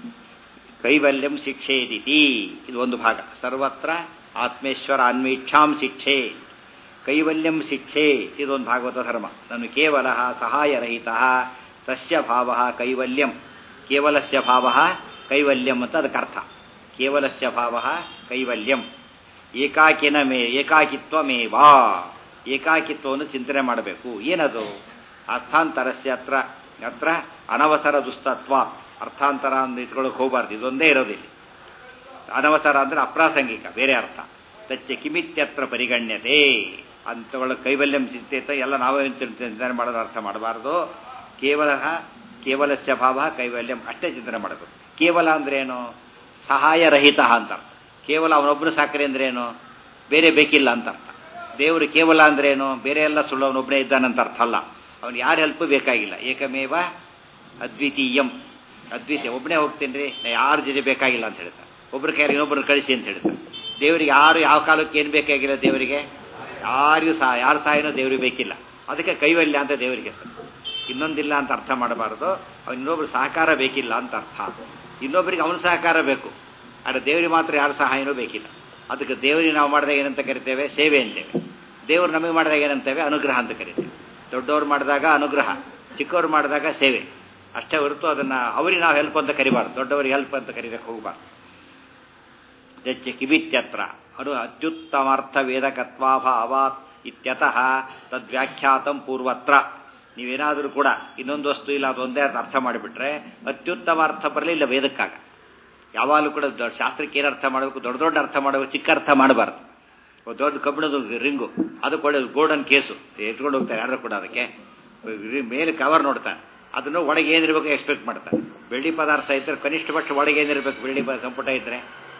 B: ಕೈವಲ್ಯಂ ಶಿಕ್ಷೇದಿತಿ ಇದು ಒಂದು ಭಾಗ ಸರ್ವತ್ರ ಆತ್ಮೇಶ್ವರ ಅನ್ವೀಕ್ಷಾಂ ಶಿಕ್ಷೆ ಕೈವಲ್ಯಂ ಶಿಕ್ಷೆ ಇದೊಂದು ಭಾಗವತ ಧರ್ಮ ನಾನು ಕೇವಲ ಸಹಾಯರಹಿತ ತಸ್ಯ ಭಾವ ಕೈವಲ್ಯಂ ಕೇವಲಸ್ಯ ಭಾವ ಕೈವಲ್ಯಂ ಅಂತ ಅದಕ್ಕೆ ಅರ್ಥ ಕೇವಲಸ್ಯ ಭಾವ ಕೈವಲ್ಯಂ ಏಕಾಕಿನ ಮೇ ಏಕಾಕಿತ್ವಮೇವಾ ಏಕಾಕಿತ್ವವನ್ನು ಚಿಂತನೆ ಮಾಡಬೇಕು ಏನದು ಅರ್ಥಾಂತರಸ್ಯ ಹತ್ರ ಹತ್ರ ಅನವಸರ ದುಸ್ತತ್ವ ಅರ್ಥಾಂತರ ಅಂತ ಇಟ್ಕೊಳ್ಳೋಕೆ ಹೋಗಬಾರ್ದು ಇದೊಂದೇ ಇರೋದಿಲ್ಲ ಅನವಸರ ಅಂದರೆ ಅಪ್ರಾಸಂಗಿಕ ಬೇರೆ ಅರ್ಥ ತಚ್ಚ ಕಿಮಿತ್ಯತ್ರ ಪರಿಗಣ್ಯತೆ ಅಂತಗಳ ಕೈವಲ್ಯಂ ಚಿಂತೆತ ಎಲ್ಲ ನಾವೇ ಚಿಂತನೆ ಮಾಡೋದು ಅರ್ಥ ಮಾಡಬಾರ್ದು ಕೇವಲ ಕೇವಲಸ್ಯ ಭಾವ ಕೈವಲ್ಯಂ ಅಷ್ಟೇ ಚಿಂತನೆ ಮಾಡಬೇಕು ಕೇವಲ ಅಂದ್ರೇನು ಸಹಾಯರಹಿತ ಅಂತ ಅರ್ಥ ಕೇವಲ ಅವನೊಬ್ಬನು ಸಾಕ್ರಿ ಅಂದ್ರೇನು ಬೇರೆ ಬೇಕಿಲ್ಲ ಅಂತ ಅರ್ಥ ದೇವರು ಕೇವಲ ಅಂದ್ರೇನು ಬೇರೆ ಎಲ್ಲ ಸುಳ್ಳು ಅವನೊಬ್ಬನೇ ಇದ್ದಾನಂತ ಅರ್ಥ ಅಲ್ಲ ಅವನು ಯಾರ ಹೆಲ್ಪ್ ಬೇಕಾಗಿಲ್ಲ ಏಕಮೇವ ಅದ್ವಿತೀಯಂ ಅದ್ವಿತೀಯ ಒಬ್ಬನೇ ಹೋಗ್ತೀನಿ ರೀ ಯಾರ ಜೊತೆ ಬೇಕಾಗಿಲ್ಲ ಅಂತ ಹೇಳ್ತಾರೆ ಒಬ್ಬರ ಕೈಯಲ್ಲಿ ಇನ್ನೊಬ್ಬರನ್ನ ಕಳಿಸಿ ಅಂತ ಹೇಳ್ತಾರೆ ದೇವರಿಗೆ ಯಾರು ಯಾವ ಕಾಲಕ್ಕೆ ಏನು ಬೇಕಾಗಿಲ್ಲ ದೇವರಿಗೆ ಯಾರಿಗೂ ಸಹ ಯಾರ ಸಹಾಯನೂ ದೇವರಿಗೆ ಬೇಕಿಲ್ಲ ಅದಕ್ಕೆ ಕೈವಲ್ಯ ಅಂತ ದೇವರಿಗೆ ಹೆಸರು ಇನ್ನೊಂದಿಲ್ಲ ಅಂತ ಅರ್ಥ ಮಾಡಬಾರದು ಅವ್ನು ಇನ್ನೊಬ್ರು ಸಹಕಾರ ಬೇಕಿಲ್ಲ ಅಂತ ಅರ್ಥ ಇನ್ನೊಬ್ಬರಿಗೆ ಅವನ ಸಹಕಾರ ಬೇಕು ಆದರೆ ದೇವರಿಗೆ ಮಾತ್ರ ಯಾರ ಸಹಾಯನೂ ಬೇಕಿಲ್ಲ ಅದಕ್ಕೆ ದೇವರಿಗೆ ನಾವು ಮಾಡಿದಾಗ ಏನಂತ ಕರಿತೇವೆ ಸೇವೆ ಅಂತೇವೆ ದೇವರು ನಮಗೆ ಮಾಡಿದಾಗ ಏನಂತೇವೆ ಅನುಗ್ರಹ ಅಂತ ಕರಿತೇವೆ ದೊಡ್ಡವ್ರು ಮಾಡಿದಾಗ ಅನುಗ್ರಹ ಚಿಕ್ಕವ್ರು ಮಾಡಿದಾಗ ಸೇವೆ ಅಷ್ಟೇ ಹೊರತು ಅದನ್ನು ಅವರಿಗೆ ನಾವು ಹೆಲ್ಪ್ ಅಂತ ಕರಿಬಾರ್ದು ದೊಡ್ಡವರಿಗೆ ಹೆಲ್ಪ್ ಅಂತ ಕರೀದಕ್ಕೆ ಹೋಗಬಾರ್ದು ಜಚ್ಚ ಕಿಬಿತ್ಯತ್ರ ಅದು ಅತ್ಯುತ್ತಮಾರ್ಥ ವೇದಕತ್ವಾಭಾವಾತ್ ಇತ್ಯತಃ ತದ್ವ್ಯಾಖ್ಯಾತಂ ಪೂರ್ವತ್ರ ನೀವೇನಾದರೂ ಕೂಡ ಇನ್ನೊಂದು ವಸ್ತು ಇಲ್ಲ ಅದೊಂದೇ ಅಂತ ಅರ್ಥ ಮಾಡಿಬಿಟ್ರೆ ಅತ್ಯುತ್ತಮ ಅರ್ಥ ಬರಲಿಲ್ಲ ವೇದಕ್ಕಾಗ ಯಾವಾಗಲೂ ಕೂಡ ದೊಡ್ಡ ಶಾಸ್ತ್ರಕ್ಕೆ ಏನು ಅರ್ಥ ಮಾಡಬೇಕು ದೊಡ್ಡ ದೊಡ್ಡ ಅರ್ಥ ಮಾಡಬೇಕು ಚಿಕ್ಕ ಅರ್ಥ ಮಾಡಬಾರ್ದು ಒಂದು ದೊಡ್ಡ ಕಬ್ಬಿಣದ ರಿಂಗು ಅದಕ್ಕೆ ಒಳ್ಳೆ ಗೋಲ್ಡನ್ ಕೇಸು ಎತ್ಕೊಂಡು ಹೋಗ್ತಾರೆ ಯಾರು ಕೂಡ ಅದಕ್ಕೆ ಮೇಲೆ ಕವರ್ ನೋಡ್ತಾನೆ ಅದನ್ನು ಒಳಗೆ ಏನಿರಬೇಕು ಎಕ್ಸ್ಪೆಕ್ಟ್ ಮಾಡ್ತಾನೆ ಬೆಳ್ಳಿ ಪದಾರ್ಥ ಇದ್ದರೆ ಕನಿಷ್ಠ ಪಕ್ಷ ಒಳಗೆ ಏನಿರಬೇಕು ಬೆಳ್ಳಿ ಪ- ಸಂಪುಟ ಇದ್ದರೆ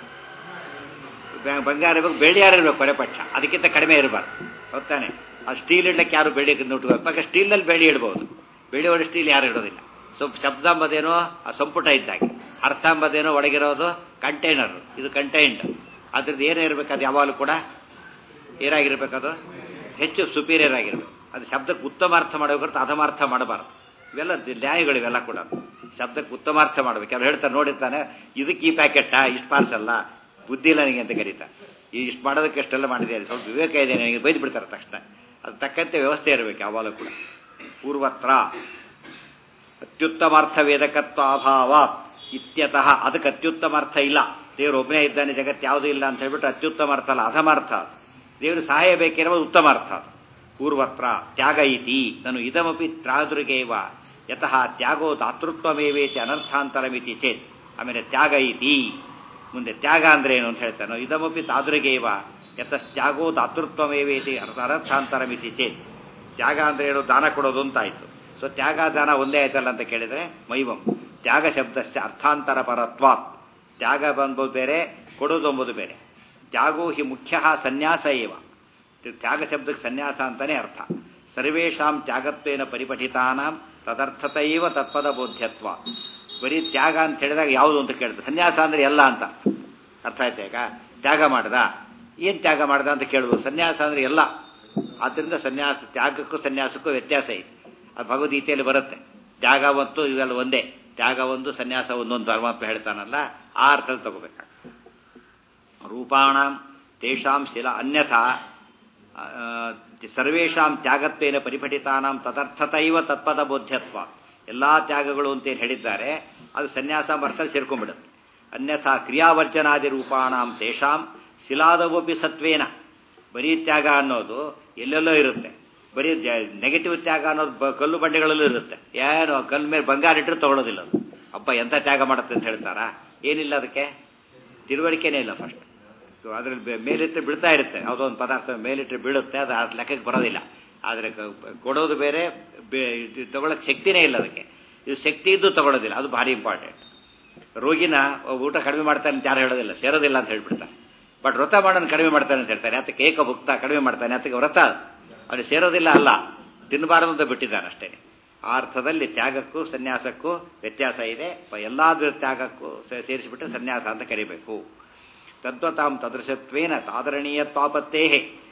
B: ಬ- ಬಂಗಾರ ಇರಬೇಕು ಬೆಳ್ಳಿ ಯಾರು ಇರಬೇಕು ಕೊನೆ ಪಕ್ಷ ಅದಕ್ಕಿಂತ ಕಡಿಮೆ ಇರಬಾರ್ದು ಗೊತ್ತಾನೆ ಆ ಸ್ಟೀಲ್ ಇಡ್ಲಿಕ್ಕೆ ಯಾರು ಬೆಳ್ಳಿ ಉಟ್ಕೋಬೇಕು ಯಾಕೆ ಸ್ಟೀಲ್ನಲ್ಲಿ ಬೆಳ್ಳಿ ಇಡ್ಬೋದು ಬೆಳ್ಳಿ ಒಳಗೆ ಸ್ಟೀಲ್ ಯಾರು ಇಡೋದಿಲ್ಲ ಸೊ ಶಬ್ದ ಅಂಬದೇನೋ ಆ ಸಂಪುಟ ಇದ್ದಾಗೆ ಅರ್ಥ ಅಂಬದೇನೋ ಒಳಗಿರೋದು ಕಂಟೈನರ್ ಇದು ಕಂಟೈನ್ಡ್ ಅದ್ರದ್ದು ಏನೇ ಇರಬೇಕು ಅದು ಯಾವಾಗಲೂ ಕೂಡ ಏನಾಗಿರ್ಬೇಕದು ಹೆಚ್ಚು ಸುಪೀರಿಯರ್ ಆಗಿರ್ಬೇಕು ಅದು ಶಬ್ದಕ್ಕೆ ಉತ್ತಮ ಅರ್ಥ ಮಾಡಬೇಕು ಅಧಮಾರ್ಥ ಮಾಡಬಾರ್ದು ಇವೆಲ್ಲ ದಿ- ನ್ಯಾಯಗಳು ಇವೆಲ್ಲ ಕೂಡ ಶಬ್ದಕ್ಕೆ ಉತ್ತಮಾರ್ಥ ಮಾಡ್ಬೇಕು ಅವ್ರು ಹೇಳ್ತಾರೆ ನೋಡಿರ್ತಾನೆ ಇದಕ್ಕೆ ಈ ಪ್ಯಾಕೆಟಾ ಇಷ್ಟು ಪಾರ್ಸಲ್ಲ ಬುದ್ಧಿ ಇಲ್ಲ ನನಗೆ ಅಂತ ಕರೀತಾರೆ ಈ ಇಷ್ಟು ಮಾಡೋದಕ್ಕೆ ಎಷ್ಟೆಲ್ಲ ಮಾಡಿದೆ ಸ್ವಲ್ಪ ವಿವೇಕ ಇದೆ ನನಗೆ ಬೈದು ಬಿಡ್ತಾರೆ ತಕ್ಷಣ ಅದು ತಕ್ಕಂತೆ ವ್ಯವಸ್ಥೆ ಇರಬೇಕು ಯಾವಾಗಲೂ ಕೂಡ ಪೂರ್ವತ್ರ ಅತ್ಯುತ್ತಮಾರ್ಥ ವೇದಕತ್ವ ಅಭಾವ ಇತ್ಯತಃ ಅದಕ್ಕೆ ಅತ್ಯುತ್ತಮ ಅರ್ಥ ಇಲ್ಲ ದೇವರು ಒಬ್ಬನೇ ಇದ್ದಾನೆ ಜಗತ್ತು ಯಾವುದೂ ಇಲ್ಲ ಅಂತ ಹೇಳ್ಬಿಟ್ಟು ಅತ್ಯುತ್ತಮ ಅರ್ಥ ಅಲ್ಲ ಅಧಮಾರ್ಥ ಅದು. ದೇವರು ಸಹಾಯ ಬೇಕಿರುವ ಉತ್ತಮ ಅರ್ಥ ಅದು. ಪೂರ್ವತ್ರ ತ್ಯಾಗ ಇತಿ ನಾನು ಇದಮಪಿ ತ್ರಾದುರ್ಗೇವ ಯತಃ ತ್ಯಾಗೋ ದಾತೃತ್ವಮೇವೇತಿ ಅನರ್ಥಾಂತರಮಿತಿ ಚೇತ್ ಆಮೇಲೆ ತ್ಯಾಗ ಇತಿ ಮುಂದೆ ತ್ಯಾಗ ಅಂದ್ರೆ ಏನು ಅಂತ ಹೇಳ್ತಾನೆ ಇದಮಪಿ ತಾದುರ್ಗೇವ ಯತಃ ತ್ಯಾಗೋ ದಾತೃತ್ವಮೇವೇತಿ ಅರ್ಥ ಅನರ್ಥಾಂತರಮಿತಿ ಚೇತ್ ತ್ಯಾಗ ಅಂದ್ರೆ ಏನು ದಾನ ಕೊಡೋದು ಅಂತ ಆಯ್ತು ಸೊ ತ್ಯಾಗ ದಾನ ಒಂದೇ ಆಯ್ತಲ್ಲ ಅಂತ ಕೇಳಿದ್ರೆ ಮೈವಂ ತ್ಯಾಗ ಶಬ್ದಸ್ಯ ಅರ್ಥಾಂತರ ಪರತ್ವಾತ್ ತ್ಯಾಗ ಬಂಬೋದು ಬೇರೆ ಕೊಡೋದು ಎಂಬುದು ಬೇರೆ ತ್ಯಾಗೋ ಹಿ ಮುಖ್ಯ ಸನ್ಯಾಸ ಏವ ತ್ಯಾಗ ಶಬ್ದಕ್ಕೆ ಸನ್ಯಾಸ ಅಂತಾನೆ ಅರ್ಥ ಸರ್ವೇಷಾಂ ತ್ಯಾಗತ್ವೇನ ಪರಿಪಠಿತಾನಾಂ ತದರ್ಥತೈವ ತತ್ಪದ ಬೋಧ್ಯತ್ವ ಬರೀ ತ್ಯಾಗ ಅಂತ ಹೇಳಿದಾಗ ಯಾವುದು ಅಂತ ಕೇಳಿದ್ರೆ ಸನ್ಯಾಸ ಅಂದ್ರೆ ಎಲ್ಲ ಅಂತ ಅರ್ಥ ಅರ್ಥ ಆಯ್ತಾ ಈಗ ತ್ಯಾಗ ಮಾಡ್ದ ಏನು ತ್ಯಾಗ ಮಾಡ್ದ ಅಂತ ಕೇಳ್ಬೋದು ಸನ್ಯಾಸ ಅಂದ್ರೆ ಎಲ್ಲ ಆದ್ದರಿಂದ ಸನ್ಯಾಸ ತ್ಯಾಗಕ್ಕೂ ಸನ್ಯಾಸಕ್ಕೂ ವ್ಯತ್ಯಾಸ ಇದೆ ಅದು ಭಗವದ್ಗೀತೆಯಲ್ಲಿ ಬರುತ್ತೆ ತ್ಯಾಗ ಮತ್ತು ಇವೆಲ್ಲ ಒಂದೇ ತ್ಯಾಗ ಒಂದು ಸನ್ಯಾಸ ಒಂದೊಂದು ಪರಮಾತ್ಮ ಹೇಳ್ತಾನಲ್ಲ ಆ ಅರ್ಥದಲ್ಲಿ ತಗೋಬೇಕಾಗ ರೂಪಾಣಾಂ ತೇಷಾಂ ಶಿಲ ಅನ್ಯಥಾ ಆ, ಸರ್ವೇಷಾಂ ತ್ಯಾಗತ್ವೇನ ಪರಿಪಠಿತಾನಾಂ ತದರ್ಥತೈವ ತತ್ಪದ ಬೋಧ್ಯತ್ವ ಎಲ್ಲ ತ್ಯಾಗಗಳು ಅಂತೇನು ಹೇಳಿದ್ದಾರೆ ಅದು ಸನ್ಯಾಸ ಅರ್ಥ ಸೇರ್ಕೊಂಡ್ಬಿಡುತ್ತೆ ಅನ್ಯಥಾ ಕ್ರಿಯಾವರ್ಜನಾದಿ ರೂಪಾಣಾಂ ತೇಷಾಂ ಶಿಲಾದವಪಿ ಸತ್ವೇನ ಬರೀ ತ್ಯಾಗ ಅನ್ನೋದು ಎಲ್ಲೆಲ್ಲೋ ಇರುತ್ತೆ ಬರೀ ನೆಗೆಟಿವ್ ತ್ಯಾಗ ಅನ್ನೋದು ಬ- ಕಲ್ಲು ಬಂಡೆಗಳಲ್ಲೂ ಇರುತ್ತೆ ಏನು ಕಲ್ಲು ಮೇಲೆ ಬಂಗಾರ ಇಟ್ಟರು ತಗೊಳ್ಳೋದಿಲ್ಲ ಅದು ಅಪ್ಪ ಎಂಥ ತ್ಯಾಗ ಮಾಡುತ್ತೆ ಅಂತ ಹೇಳ್ತಾರಾ ಏನಿಲ್ಲ ಅದಕ್ಕೆ ತಿಳುವಳಿಕೆನೇ ಇಲ್ಲ ಫಸ್ಟ್ ಅದ್ರಲ್ಲಿ ಮೇಲಿಟ್ಟು ಬೀಳ್ತಾ ಇರುತ್ತೆ ಯಾವುದೋ ಒಂದು ಪದಾರ್ಥ ಮೇಲಿಟ್ಟು ಬೀಳುತ್ತೆ ಅದು ಆ ಲೆಕ್ಕಕ್ಕೆ ಬರೋದಿಲ್ಲ ಆದರೆ ಕ- ಕೊಡೋದು ಬೇರೆ ಬೇ- ಇದು ತಗೊಳ್ಳೋಕೆ ಶಕ್ತಿನೇ ಇಲ್ಲ ಅದಕ್ಕೆ ಇದು ಶಕ್ತಿ ಇದ್ದು ತಗೊಳ್ಳೋದಿಲ್ಲ ಅದು ಭಾರಿ ಇಂಪಾರ್ಟೆಂಟ್ ರೋಗಿನ ಊಟ ಕಡಿಮೆ ಮಾಡ್ತಾನೆ ಅಂತ ಯಾರು ಹೇಳೋದಿಲ್ಲ ಸೇರೋದಿಲ್ಲ ಅಂತ ಹೇಳ್ಬಿಡ್ತಾರೆ ಬಟ್ ವ್ರತ ಮಾಡೋನು ಕಡಿಮೆ ಮಾಡ್ತಾನೆ ಅಂತ ಹೇಳ್ತಾರೆ ಅದಕ್ಕೆ ಏಕ ಭುಕ್ತ ಕಡಿಮೆ ಮಾಡ್ತಾನೆ ಅದಕ್ಕೆ ವ್ರತ ಅದು ಸೇರೋದಿಲ್ಲ ಅಲ್ಲ ತಿನ್ನಬಾರದು ಅಂತ ಬಿಟ್ಟಿದ್ದಾನೆ ಅಷ್ಟೇ ಆ ಅರ್ಥದಲ್ಲಿ ತ್ಯಾಗಕ್ಕೂ ಸನ್ಯಾಸಕ್ಕೂ ವ್ಯತ್ಯಾಸ ಇದೆ ಎಲ್ಲಾದ್ರ ತ್ಯಾಗಕ್ಕೂ ಸೇ- ಸೇರಿಸಿಬಿಟ್ಟು ಸನ್ಯಾಸ ಅಂತ ಕರಿಬೇಕು ತದ್ವತಾಂ ತದೃಶತ್ವೇನ ತಾದರಣೀಯತ್ವಾಪತ್ತೇ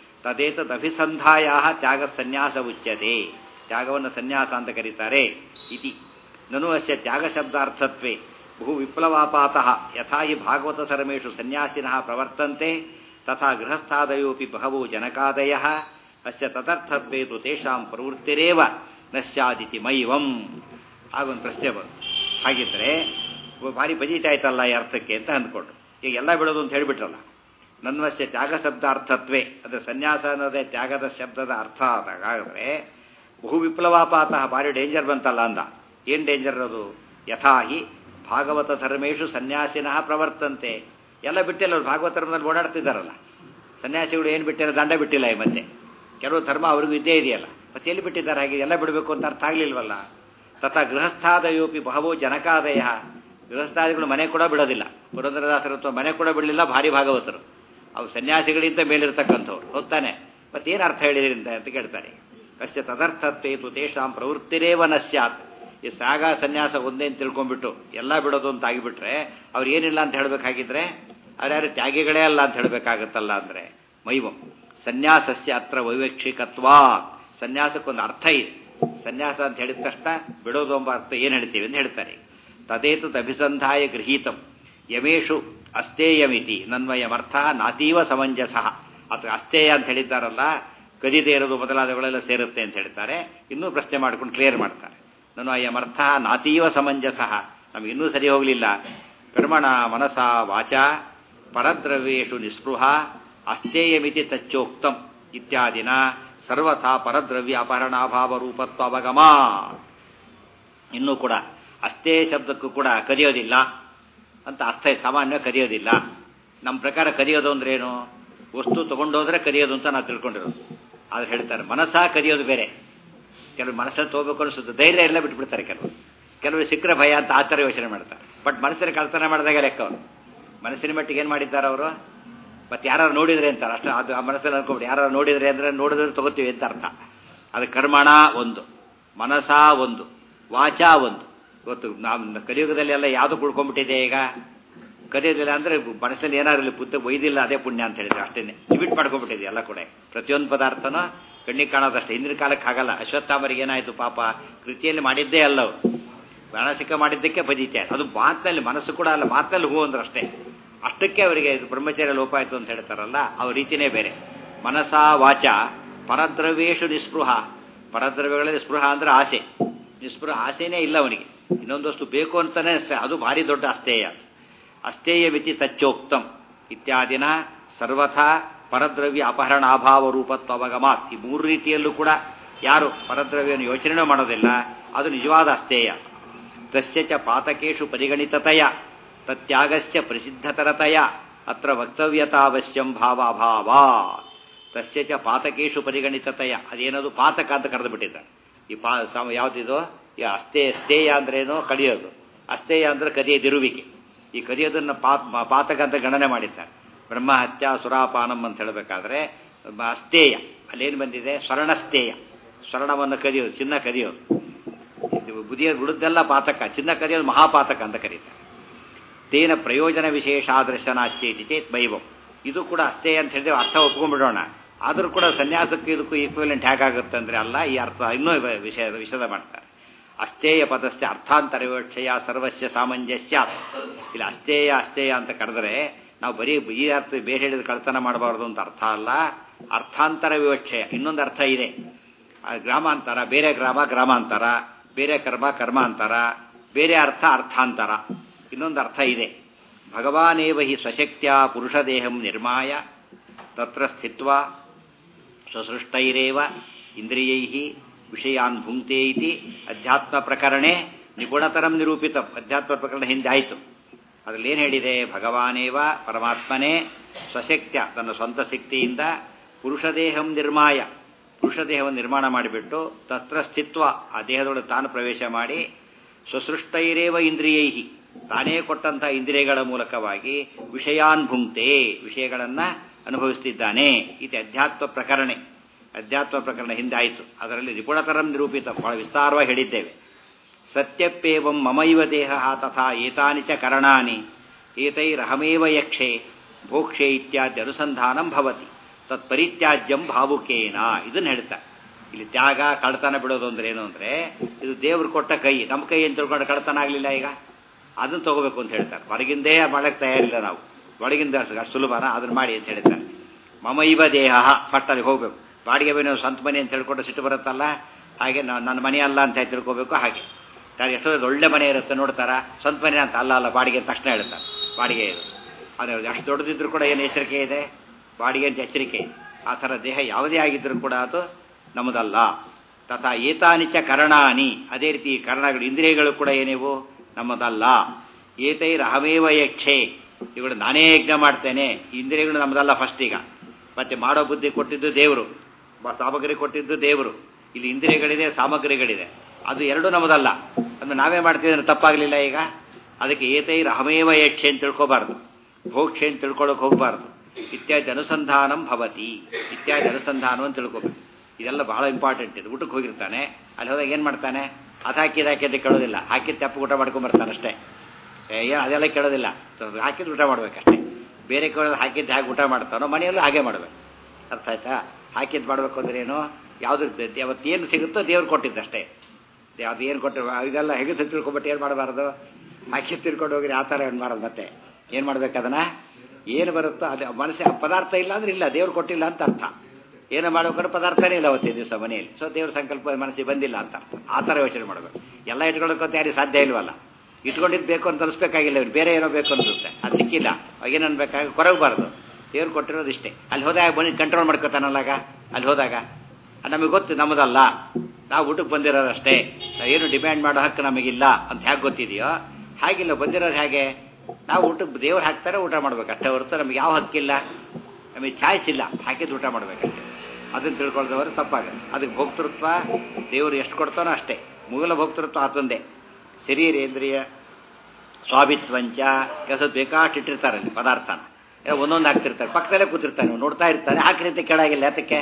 B: ತದೇತದಭಿಸಂಧಾಯ ತ್ಯಾಗ ಸನ್ಯಾಸ ಉಚ್ಯತೆ ತ್ಯಾಗವನ್ನು ಸನ್ಯಾಸ ಅಂತ ಕರೀತಾರೆ ಇತಿ ನನು ಅಸ್ಯ ತ್ಯಾಗ ಶಬ್ದಾರ್ಥತ್ವೇ ಬಹು ವಿಪ್ಲವಾಪಾತಃ ಯಥಾ ಹಿ ಭಾಗವತ ಧರ್ಮೇಷು ಸನ್ಯಾಸಿನಃ ಪ್ರವರ್ತಂತೆ ತಥಾ ಗೃಹಸ್ಥಾದಯೋಪಿ ಬಹವೋ ಜನಕಾದಯ ಅಸ್ಯ ತದರ್ಥತ್ವೇ ತು ತೇಷಾಂ ಪ್ರವೃತ್ತಿರೇವ ನ ಸ್ಯಾದಿತಿ ಮೈವಂ ಆಗೊಂದು ಪ್ರಶ್ನೆ ಬಂತು ಹಾಗಿದ್ರೆ ಒಬ್ಬ ಭಾರಿ ಬಜೀತಾಯ್ತಲ್ಲ ಈ ಅರ್ಥಕ್ಕೆ ಅಂತ ಅಂದ್ಕೊಂಡ್ರು ಈಗ ಎಲ್ಲ ಬಿಡೋದು ಅಂತ ಹೇಳಿಬಿಟ್ರಲ್ಲ ನನ್ವಸ್ಯ ತ್ಯಾಗ ಶಬ್ದ ಅರ್ಥತ್ವೇ ಅದು ಸನ್ಯಾಸ ಅನ್ನೋದೇ ತ್ಯಾಗದ ಶಬ್ದದ ಅರ್ಥ ಆದಾಗ ಆದರೆ ಬಹು ವಿಪ್ಲವಾಪಾತಃ ಭಾರಿ ಡೇಂಜರ್ ಬಂತಲ್ಲ ಅಂದ ಏನು ಡೇಂಜರ್ ಅದು ಯಥಾ ಹಿ ಭಾಗವತ ಧರ್ಮೇಶು ಸನ್ಯಾಸಿನಃ ಪ್ರವರ್ತಂತೆ ಎಲ್ಲ ಬಿಟ್ಟಿಲ್ಲ ಅವ್ರು ಭಾಗವತ ಧರ್ಮದಲ್ಲಿ ಓಡಾಡ್ತಿದ್ದಾರಲ್ಲ ಸನ್ಯಾಸಿಗಳು ಏನು ಬಿಟ್ಟಿಲ್ಲ ದಂಡ ಬಿಟ್ಟಿಲ್ಲ ಈ ಮತ್ತೆ ಕೆಲವು ಧರ್ಮ ಅವ್ರಿಗೂ ಇದ್ದೇ ಇದೆಯಲ್ಲ ಮತ್ತೆ ಎಲ್ಲಿ ಬಿಟ್ಟಿದ್ದಾರೆ ಹಾಗೆ ಎಲ್ಲ ಬಿಡಬೇಕು ಅಂತ ಅರ್ಥ ಆಗಲಿಲ್ವಲ್ಲ ತಥಾ ಗೃಹಸ್ಥಾದಯೋಪಿ ಬಹವೋ ಜನಕಾದಯ ಗೃಹಸ್ಥಾದಿಗಳು ಮನೆ ಕೂಡ ಬಿಡೋದಿಲ್ಲ ಪುರಂದರದಾಸರ ಹತ್ರ ಮನೆ ಕೂಡ ಬಿಡಲಿಲ್ಲ ಭಾರಿ ಭಾಗವತರು ಅವು ಸನ್ಯಾಸಿಗಳಿಂದ ಮೇಲಿರ್ತಕ್ಕಂಥವ್ರು ಹೋಗ್ತಾನೆ ಮತ್ತೇನು ಅರ್ಥ ಹೇಳಿದ್ರಿ ಅಂತ ಅಂತ ಕೇಳ್ತಾರೆ ಅಷ್ಟೇ ತದರ್ಥತ್ವೇತು ತೇಷಾಂ ಪ್ರವೃತ್ತಿರೇವ ನ ಸ್ಯಾತ್ ಈ ಸಾಗ ಸನ್ಯಾಸ ಒಂದೇ ಅಂತ ತಿಳ್ಕೊಂಡ್ಬಿಟ್ಟು ಎಲ್ಲ ಬಿಡೋದು ಅಂತ ಆಗಿಬಿಟ್ರೆ ಅವ್ರು ಏನಿಲ್ಲ ಅಂತ ಹೇಳಬೇಕಾಗಿದ್ರೆ ಅವ್ರ್ಯಾರು ತ್ಯಾಗಿಗಳೇ ಅಲ್ಲ ಅಂತ ಹೇಳಬೇಕಾಗತ್ತಲ್ಲ ಅಂದರೆ ಮೈವಂ ಸನ್ಯಾಸಸ್ಯ ಅತ್ರ ವೈವಕ್ಷಿಕತ್ವಾ ಸನ್ಯಾಸಕ್ಕೊಂದು ಅರ್ಥ ಇದೆ ಸನ್ಯಾಸ ಅಂತ ಹೇಳಿದ ತಕ್ಷಣ ಬಿಡೋದು ಎಂಬ ಅರ್ಥ ಏನು ಹೇಳ್ತೀವಿ ಅಂತ ಹೇಳ್ತಾರೆ ತದೇತದ್ ಅಭಿಸಂಧಾಯ ಗೃಹೀತಂ ಯಮೇಶು ಅಸ್ತೇಯಮಿತಿ ನನ್ವಯಮರ್ಥ ನಾತೀವ ಸಮಂಜಸ ಅಥವಾ ಅಸ್ತೇಯ ಅಂತ ಹೇಳಿದ್ದಾರಲ್ಲ ಕದಿದೇ ಇರೋದು ಮೊದಲಾದವುಗಳೆಲ್ಲ ಸೇರುತ್ತೆ ಅಂತ ಹೇಳ್ತಾರೆ ಇನ್ನೂ ಪ್ರಶ್ನೆ ಮಾಡ್ಕೊಂಡು ಕ್ಲಿಯರ್ ಮಾಡ್ತಾರೆ ನಾನು ಅಯಮರ್ಥ ನಾತೀವ ಸಮಂಜಸ ನಮಗೆ ಇನ್ನೂ ಸರಿ ಹೋಗಲಿಲ್ಲ ಕರ್ಮಣ ಮನಸ ವಾಚ ಪರದ್ರವ್ಯೇಶು ನಿಸ್ಪೃಹ ಅಸ್ತೇಯಮಿತಿ ತಚ್ಚೋಕ್ತಂ ಇತ್ಯಾದಿನ ಸರ್ವಥಾ ಪರದ್ರವ್ಯ ಅಪಹರಣಾಭಾವ ರೂಪತ್ವ ಅವಗಮ ಇನ್ನೂ ಕೂಡ ಅಷ್ಟೇ ಶಬ್ದಕ್ಕೂ ಕೂಡ ಕದಿಯೋದಿಲ್ಲ ಅಂತ ಅರ್ಥ ಇದೆ. ಸಾಮಾನ್ಯ ಕದಿಯೋದಿಲ್ಲ ನಮ್ಮ ಪ್ರಕಾರ ಕದಿಯೋದು ಅಂದ್ರೇನು ವಸ್ತು ತಗೊಂಡೋದ್ರೆ ಕದಿಯೋದು ಅಂತ ನಾವು ತಿಳ್ಕೊಂಡಿರೋದು ಆದ್ರೆ ಹೇಳ್ತಾರೆ ಮನಸ್ಸ ಕದಿಯೋದು ಬೇರೆ ಕೆಲವು ಮನಸ್ಸನ್ನು ತಗೋಬೇಕು ಅನಿಸುತ್ತೆ ಧೈರ್ಯ ಎಲ್ಲ ಬಿಟ್ಬಿಡ್ತಾರೆ ಕೆಲವರು ಕೆಲವರು ಸಿಕ್ಕರೆ ಭಯ ಅಂತ ಆ ಥರ ಯೋಚನೆ ಮಾಡ್ತಾರೆ ಬಟ್ ಮನಸ್ಸಿನ ಕಳ್ತನ ಮಾಡಿದಾಗ ಲೆಕ್ಕ ಅವರು ಮನಸ್ಸಿನ ಮಟ್ಟಿಗೆ ಏನು ಮಾಡಿದ್ದಾರೆ ಅವರು ಮತ್ತೆ ಯಾರು ನೋಡಿದ್ರೆ ಅಂತಾರೆ ಅಷ್ಟು ಅದು ಆ ಮನಸ್ಸಲ್ಲಿ ಅನ್ಕೊಂಬಿಡಿ ಯಾರು ನೋಡಿದ್ರೆ ಅಂದರೆ ನೋಡಿದ್ರೆ ತಗೋತೀವಿ ಅಂತ ಅರ್ಥ ಅದು ಕರ್ಮಣ ಒಂದು ಮನಸ ಒಂದು ವಾಚ ಒಂದು ಇವತ್ತು ನಾವು ಕಲಿಯುಗದಲ್ಲಿ ಎಲ್ಲ ಯಾವುದು ಕುಳ್ಕೊಂಡ್ಬಿಟ್ಟಿದೆ ಈಗ ಕಲಿಯೋದಿಲ್ಲ ಅಂದರೆ ಮನಸ್ಸಲ್ಲಿ ಏನಾರಿಲ್ಲ ಬುದ್ಧ ಒಯ್ದಿಲ್ಲ ಅದೇ ಪುಣ್ಯ ಅಂತ ಹೇಳಿದ್ರೆ ಅಷ್ಟೇ ಲಿಮಿಟ್ ಮಾಡ್ಕೊಂಡ್ಬಿಟ್ಟಿದೆ ಎಲ್ಲ ಕೂಡ ಪ್ರತಿಯೊಂದು ಪದಾರ್ಥನೂ ಕಣ್ಣಿಗೆ ಕಾಣೋದಷ್ಟೇ ಹಿಂದಿನ ಕಾಲಕ್ಕೆ ಆಗಲ್ಲ ಅಶ್ವತ್ಥಾಮರಿಗೆ ಏನಾಯಿತು ಪಾಪ ಕೃತಿಯಲ್ಲಿ ಮಾಡಿದ್ದೇ ಅಲ್ಲ ಅವರು ಮಾನಸಿಕ ಮಾಡಿದ್ದಕ್ಕೆ ಬದೀತೆ ಅದು ಮಾತಿನಲ್ಲಿ ಮನಸ್ಸು ಕೂಡ ಅಲ್ಲ ಮಾತಿನಲ್ಲಿ ಹೂ ಅಂದ್ರೆ ಅಷ್ಟೇ ಅಷ್ಟಕ್ಕೆ ಅವರಿಗೆ ಇದು ಬ್ರಹ್ಮಚರ್ಯ ಲೋಪ ಆಯಿತು ಅಂತ ಹೇಳ್ತಾರಲ್ಲ ಅವ್ರ ರೀತಿನೇ ಬೇರೆ ಮನಸ ವಾಚ ಪರದ್ರವ್ಯೇಶು ನಿಸ್ಪೃಹ ಪರದ್ರವ್ಯಗಳಲ್ಲಿ ಸ್ಪೃಹ ಅಂದ್ರೆ ಆಸೆ ನಿಸ್ಪೃಹ ಆಸೆನೇ ಇಲ್ಲ ಅವನಿಗೆ ಇನ್ನೊಂದು ವಸ್ತು ಬೇಕು ಅಂತಾನೆ ಅಷ್ಟೇ ಅದು ಭಾರಿ ದೊಡ್ಡ ಅಸ್ತೇಯ ಅಸ್ತೇಯ ಮಿತಿ ತಚ್ಚೋಕ್ತಂ ಇತ್ಯಾದಿನ ಸರ್ವಥಾ ಪರದ್ರವ್ಯ ಅಪಹರಣ ಅಭಾವ ರೂಪತ್ವ ಅವಗಮಾತ್ ಈ ಮೂರು ರೀತಿಯಲ್ಲೂ ಕೂಡ ಯಾರು ಪರದ್ರವ್ಯವನ್ನು ಯೋಚನೆ ಮಾಡೋದಿಲ್ಲ ಅದು ನಿಜವಾದ ಅಸ್ತೇಯ ತಸ್ಯ ಚ ಪಾತಕೇಶು ಪರಿಗಣಿತತೆಯ ತತ್ಯಾಗಸ್ಯ ಪ್ರಸಿದ್ಧತರತೆಯ ಅತ್ರ ವಕ್ತವ್ಯತಾವಶ್ಯಂ ಭಾವಾಭಾವ ತಸ್ಯ ಚ ಪಾತಕೇಶು ಪರಿಗಣಿತತೆಯ ಅದೇನದು ಪಾತಕ ಅಂತ ಕರೆದು ಬಿಟ್ಟಿದ್ದಾರೆ ಈ ಪಾ ಸಮ ಯಾವುದಿದು ಈ ಅಸ್ತೇ ಸ್ಥೇಯ ಅಂದ್ರೇನು ಕಡಿಯೋದು ಅಸ್ತೇಯ ಅಂದ್ರೆ ಕದಿಯದಿರುವಿಕೆ ಈ ಕದಿಯೋದನ್ನು ಪಾತ್ ಪಾತಕ ಅಂತ ಗಣನೆ ಮಾಡಿದ್ದಾರೆ ಬ್ರಹ್ಮ ಹತ್ಯ ಸುರಾಪಾನಂ ಅಂತ ಹೇಳಬೇಕಾದ್ರೆ ಅಸ್ತೇಯ ಅಲ್ಲೇನು ಬಂದಿದೆ ಸ್ವರ್ಣಸ್ಥೇಯ ಸ್ವರ್ಣವನ್ನು ಕದಿಯೋದು ಚಿನ್ನ ಕದಿಯೋದು ಇದು ಬುದಿಯ ಬಿಡುದ್ದೆಲ್ಲ ಪಾತಕ ಚಿನ್ನ ಕದಿಯೋದು ಮಹಾಪಾತಕ ಅಂತ ಕರೀತಾರೆ ತೇನ ಪ್ರಯೋಜನ ವಿಶೇಷಾದರ್ಶನಾಚೇತಿ ಚೇತ್ ವೈಭವ್ ಇದು ಕೂಡ ಅಷ್ಟೇ ಅಂತ ಹೇಳಿದ್ರೆ ಅರ್ಥ ಒಪ್ಕೊಂಡ್ಬಿಡೋಣ ಆದರೂ ಕೂಡ ಸನ್ಯಾಸಕ್ಕೂ ಇದಕ್ಕೂ ಈಕ್ವಲೆಂಟ್ ಹೇಗಾಗುತ್ತೆ ಅಂದರೆ ಅಲ್ಲ ಈ ಅರ್ಥ ಇನ್ನೂ ವಿಷಯ ವಿಷದ ಮಾಡ್ತಾರೆ ಅಷ್ಟೇಯ ಪದಸ್ಯ ಅರ್ಥಾಂತರ ವಿವಕ್ಷೆಯ ಸರ್ವಸ್ಯ ಸಾಮಂಜಸ್ಯ ಇಲ್ಲಿ ಅಷ್ಟೇಯ ಅಷ್ಟೇಯ ಅಂತ ಕರೆದರೆ ನಾವು ಬರೀ ಈ ಅರ್ಥ ಬೇರೆ ಹೇಳಿದ ಕಳ್ತನ ಮಾಡಬಾರ್ದು ಅಂತ ಅರ್ಥ ಅಲ್ಲ ಅರ್ಥಾಂತರ ವಿವಕ್ಷೆ ಇನ್ನೊಂದು ಅರ್ಥ ಇದೆ ಆ ಗ್ರಾಮಾಂತರ ಬೇರೆ ಗ್ರಾಮ ಗ್ರಾಮಾಂತರ ಬೇರೆ ಕರ್ಮ ಕರ್ಮಾಂತರ ಬೇರೆ ಅರ್ಥ ಅರ್ಥಾಂತರ ಇನ್ನೊಂದು ಅರ್ಥ ಇದೆ ಭಗವಾನೇವ ಹಿ ಸ್ವಶಕ್ತ್ಯ ಪುರುಷದೇಹಂ ನಿರ್ಮಾಯ ತತ್ರ ಸ್ಥಿತ್ವ ಸ್ವಸೃಷ್ಟೈರೇವ ಇಂದ್ರಿಯೈ ವಿಷಯಾನ್ ಭುಂಕ್ತೆ ಇತಿ ಅಧ್ಯಾತ್ಮ ಪ್ರಕರಣೆ ನಿಪುಣತರಂ ನಿರೂಪಿತ ಅಧ್ಯಾತ್ಮ ಪ್ರಕರಣ ಹಿಂದೆ ಆಯಿತು ಅದರಲ್ಲಿ ಏನು ಹೇಳಿದೆ ಭಗವಾನೇವ ಪರಮಾತ್ಮನೇ ಸ್ವಶಕ್ತ್ಯ ತನ್ನ ಸ್ವಂತ ಶಕ್ತಿಯಿಂದ ಪುರುಷದೇಹಂ ನಿರ್ಮಾಯ ಪುರುಷದೇಹವನ್ನು ನಿರ್ಮಾಣ ಮಾಡಿಬಿಟ್ಟು ತತ್ರ ಸ್ಥಿತ್ವ ಆ ದೇಹದೊಳಗೆ ತಾನು ಪ್ರವೇಶ ಮಾಡಿ ಸ್ವಸೃಷ್ಟೈರೇವ ಇಂದ್ರಿಯೈಹಿ ತಾನೇ ಕೊಟ್ಟಂತಹ ಇಂದ್ರಿಯಗಳ ಮೂಲಕವಾಗಿ ವಿಷಯಾನ್ ಭುಂಕ್ತೆ ವಿಷಯಗಳನ್ನು ಅನುಭವಿಸ್ತಿದ್ದಾನೆ ಇದು ಅಧ್ಯಾತ್ಮ ಪ್ರಕರಣೆ ಅಧ್ಯಾತ್ಮ ಪ್ರಕರಣ ಹಿಂದೆ ಆಯಿತು ಅದರಲ್ಲಿ ನಿಪುಣತರಂ ನಿರೂಪಿತ ಬಹಳ ವಿಸ್ತಾರವಾಗಿ ಹೇಳಿದ್ದೇವೆ ಸತ್ಯಪ್ಪೇವಂ ಮಮೈವ ದೇಹ ತಥಾ ಏತಾನಿ ಚ ಕರಣಾನಿ ಏತೈರಹಮೇವ ಯಕ್ಷೆ ಭೋಕ್ಷೆ ಇತ್ಯಾದಿ ಅನುಸಂಧಾನಂ ಭವತಿ ತತ್ಪರಿತ್ಯಾಜ್ಯಂ ಭಾವುಕೇನ ಇದನ್ನು ಹೇಳ್ತಾರೆ ಇಲ್ಲಿ ತ್ಯಾಗ ಕಳ್ತನ ಬಿಡೋದು ಅಂದ್ರೆ ಏನು ಅಂದ್ರೆ ಇದು ದೇವ್ರು ಕೊಟ್ಟ ಕೈ ನಮ್ಮ ಕೈ ಅಂತ ತಿಳ್ಕೊಂಡು ಕಳ್ತನ ಆಗಲಿಲ್ಲ ಈಗ ಅದನ್ನು ತಗೋಬೇಕು ಅಂತ ಹೇಳ್ತಾರೆ ಹೊರಗಿಂದೇ ಮಾಡಕ್ಕೆ ತಯಾರಿಲ್ಲ ನಾವು ಒಳಗಿಂದ ಅಷ್ಟು ಸುಲಭನ ಅದನ್ನು ಮಾಡಿ ಅಂತ ಹೇಳ್ತಾರೆ ಮಮೈವ ದೇಹ ಫಸ್ಟ್ ಅಲ್ಲಿ ಹೋಗ್ಬೇಕು ಬಾಡಿಗೆ ಮನೆ ಸ್ವಂತ ಮನೆ ಅಂತ ಹೇಳ್ಕೊಂಡು ಸಿಟ್ಟು ಬರುತ್ತಲ್ಲ ಹಾಗೆ ನಾವು ನನ್ನ ಮನೆ ಅಲ್ಲ ಅಂತ ತಿಳ್ಕೋಬೇಕು ಹಾಗೆ ಯಾರು ಎಷ್ಟೋ ಒಳ್ಳೆ ಮನೆ ಇರುತ್ತೆ ನೋಡ್ತಾರ ಸ್ವಂತ ಮನೆ ಅಂತ ಅಲ್ಲ ಅಲ್ಲ ಬಾಡಿಗೆ ಅಂತ ತಕ್ಷಣ ಹೇಳ್ತಾರೆ ಬಾಡಿಗೆ ಇದು ಅದು ಅಷ್ಟು ದೊಡ್ಡದಿದ್ರು ಕೂಡ ಏನು ಎಚ್ಚರಿಕೆ ಇದೆ ಬಾಡಿಗೆ ಅಂತ ಎಚ್ಚರಿಕೆ ಇದೆ ಆ ಥರ ದೇಹ ಯಾವುದೇ ಆಗಿದ್ರೂ ಕೂಡ ಅದು ನಮ್ಮದಲ್ಲ ತಥಾ ಏತಾನಿಚ ಕರಣಾನಿ ಅದೇ ರೀತಿ ಕರ್ಣಗಳು ಇಂದ್ರಿಯಗಳು ಕೂಡ ಏನಿವು ನಮ್ಮದಲ್ಲ ಏತೈರ್ ಅಹಮೇವ ಯಕ್ಷೆ ಇವುಗಳು ನಾನೇ ಯಜ್ಞ ಮಾಡ್ತೇನೆ ಇಂದ್ರಿಯಗಳು ನಮ್ಮದಲ್ಲ ಫಸ್ಟ್ ಈಗ ಮತ್ತೆ ಮಾಡೋ ಬುದ್ಧಿ ಕೊಟ್ಟಿದ್ದು ದೇವರು ಸಾಮಗ್ರಿ ಕೊಟ್ಟಿದ್ದು ದೇವರು ಇಲ್ಲಿ ಇಂದ್ರಿಯಗಳಿದೆ ಸಾಮಗ್ರಿಗಳಿದೆ ಅದು ಎರಡೂ ನಮ್ಮದಲ್ಲ ಅಂದ್ರೆ ನಾವೇ ಮಾಡ್ತೀವಿ ಅಂದ್ರೆ ತಪ್ಪಾಗಲಿಲ್ಲ ಈಗ ಅದಕ್ಕೆ ಏತೈರ್ ಅಹಮೇವ ಯಕ್ಷೆ ಅಂತ ತಿಳ್ಕೊಬಾರ್ದು ಭೋಕ್ಷೆ ಅಂತ ತಿಳ್ಕೊಳ್ಳೋಕೆ ಹೋಗಬಾರ್ದು ಇತ್ಯಾದಿ ಅನುಸಂಧಾನಂ ಭವತಿ ಇತ್ಯಾದಿ ಅನುಸಂಧಾನವನ್ನು ತಿಳ್ಕೊಬೇಕು ಇದೆಲ್ಲ ಬಹಳ ಇಂಪಾರ್ಟೆಂಟ್ ಇದು ಊಟಕ್ಕೆ ಹೋಗಿರ್ತಾನೆ ಅಲ್ಲಿ ಹೋದಾಗ ಏನು ಮಾಡ್ತಾನೆ ಅದು ಹಾಕಿದ ಹಾಕಿದ್ದು ಕೇಳೋದಿಲ್ಲ ಹಾಕಿದ ತಪ್ಪು ಊಟ ಮಾಡ್ಕೊಂಬರ್ತಾನೆ ಅಷ್ಟೇ ಏ ಅದೆಲ್ಲ ಕೇಳೋದಿಲ್ಲ ಹಾಕಿದ್ದು ಊಟ ಮಾಡ್ಬೇಕಷ್ಟೇ ಬೇರೆ ಕೇಳೋದು ಹಾಕಿದ್ದು ಹಾಗೆ ಊಟ ಮಾಡ್ತಾನೋ ಮನೆಯಲ್ಲೂ ಹಾಗೆ ಮಾಡಬೇಕು ಅರ್ಥ ಆಯ್ತಾ ಹಾಕಿದ್ದು ಮಾಡಬೇಕು ಅಂದ್ರೆ ಏನು ಯಾವುದು ಅವತ್ತೇನು ಸಿಗುತ್ತೋ ದೇವ್ರು ಕೊಟ್ಟಿದ್ದಷ್ಟೇ ಅದು ಏನು ಕೊಟ್ಟು ಇದೆಲ್ಲ ಹೆಗಸ ತಿಳ್ಕೊಬಿಟ್ಟು ಏನು ಮಾಡಬಾರ್ದು ಹಾಕಿ ತಿಳ್ಕೊಂಡು ಹೋಗಿ ಆ ಥರ ಏನು ಮಾಡೋದು ಮತ್ತೆ ಏನು ಮಾಡ್ಬೇಕು ಅದನ್ನು ಏನು ಬರುತ್ತೋ ಅದು ಮನಸ್ಸೆ ಪದಾರ್ಥ ಇಲ್ಲ ಅಂದ್ರೆ ಇಲ್ಲ ದೇವ್ರು ಕೊಟ್ಟಿಲ್ಲ ಅಂತ ಅರ್ಥ ಏನು ಮಾಡ್ಬೇಕಾದ್ರೆ ಪದಾರ್ಥನೇ ಇಲ್ಲ ಅವತ್ತಿನ ದಿವಸ ಮನೆಯಲ್ಲಿ ಸೊ ದೇವ್ರ ಸಂಕಲ್ಪ ಮನಸ್ಸಿಗೆ ಬಂದಿಲ್ಲ ಅಂತ ಅರ್ಥ ಆ ಥರ ಯೋಚನೆ ಮಾಡಬೇಕು ಎಲ್ಲ ಇಟ್ಕೊಳ್ಳೋಕ್ಕಂತ ಯಾರಿಗೆ ಸಾಧ್ಯ ಇಲ್ವಲ್ಲ ಇಟ್ಕೊಂಡಿದ್ದು ಬೇಕು ಅಂತ ಅನಿಸ್ಬೇಕಾಗಿಲ್ಲ ಇವ್ರು ಬೇರೆ ಏನೋ ಬೇಕು ಅನಿಸುತ್ತೆ ಅದು ಸಿಕ್ಕಿಲ್ಲ ಏನು ಅನ್ಬೇಕಾಗ ಕೊರಗಬಾರ್ದು ದೇವ್ರು ಕೊಟ್ಟಿರೋದು ಇಷ್ಟೇ ಅಲ್ಲಿ ಹೋದಾಗ ಬನ್ನಿ ಕಂಟ್ರೋಲ್ ಮಾಡ್ಕೋತಾನಲ್ಲಾಗ ಅಲ್ಲಿ ಹೋದಾಗ ನಮಗೆ ಗೊತ್ತು ನಮ್ಮದಲ್ಲ ನಾವು ಊಟಕ್ಕೆ ಬಂದಿರೋದಷ್ಟೇ ಏನು ಡಿಮ್ಯಾಂಡ್ ಮಾಡೋ ಹಕ್ಕು ನಮಗಿಲ್ಲ ಅಂತ ಹೇಗೆ ಗೊತ್ತಿದೆಯೋ ಹಾಗಿಲ್ಲ ಬಂದಿರೋದು ಹೇಗೆ ನಾವು ಊಟಕ್ಕೆ ದೇವ್ರು ಹಾಕ್ತಾರೆ ಊಟ ಮಾಡ್ಬೇಕು ಅಷ್ಟೇ ಹೊರತು ನಮಗೆ ಯಾವ ಹಕ್ಕಿಲ್ಲ ನಮಗೆ ಚಾಯ್ಸ್ ಇಲ್ಲ ಹಾಕಿದ್ದು ಊಟ ಮಾಡ್ಬೇಕಷ್ಟೇ ಅದನ್ನು ತಿಳ್ಕೊಳ್ದವರು ತಪ್ಪಾಗುತ್ತೆ ಅದಕ್ಕೆ ಭೋಕ್ತೃತ್ವ ದೇವರು ಎಷ್ಟು ಕೊಡ್ತಾನೋ ಅಷ್ಟೇ ಮೂಲ ಭೋಕ್ತೃತ್ವ ಆತಂದೆ ಶರೀರೇಂದ್ರಿಯ ಸ್ವಾಭಿತ್ವಂಚ ಕೆಲಸ ಬೇಕಾಷ್ಟು ಇಟ್ಟಿರ್ತಾರೆ ಅಲ್ಲಿ ಪದಾರ್ಥನ ಒಂದೊಂದು ಹಾಕ್ತಿರ್ತಾರೆ ಪಕ್ಕದಲ್ಲೇ ಕೂತಿರ್ತಾನೆ ನೋಡ್ತಾ ಇರ್ತಾನೆ ಹಾಕ್ರಿ ಅಂತ ಕೇಳಾಗಿಲ್ಲ ಯಾತಕ್ಕೆ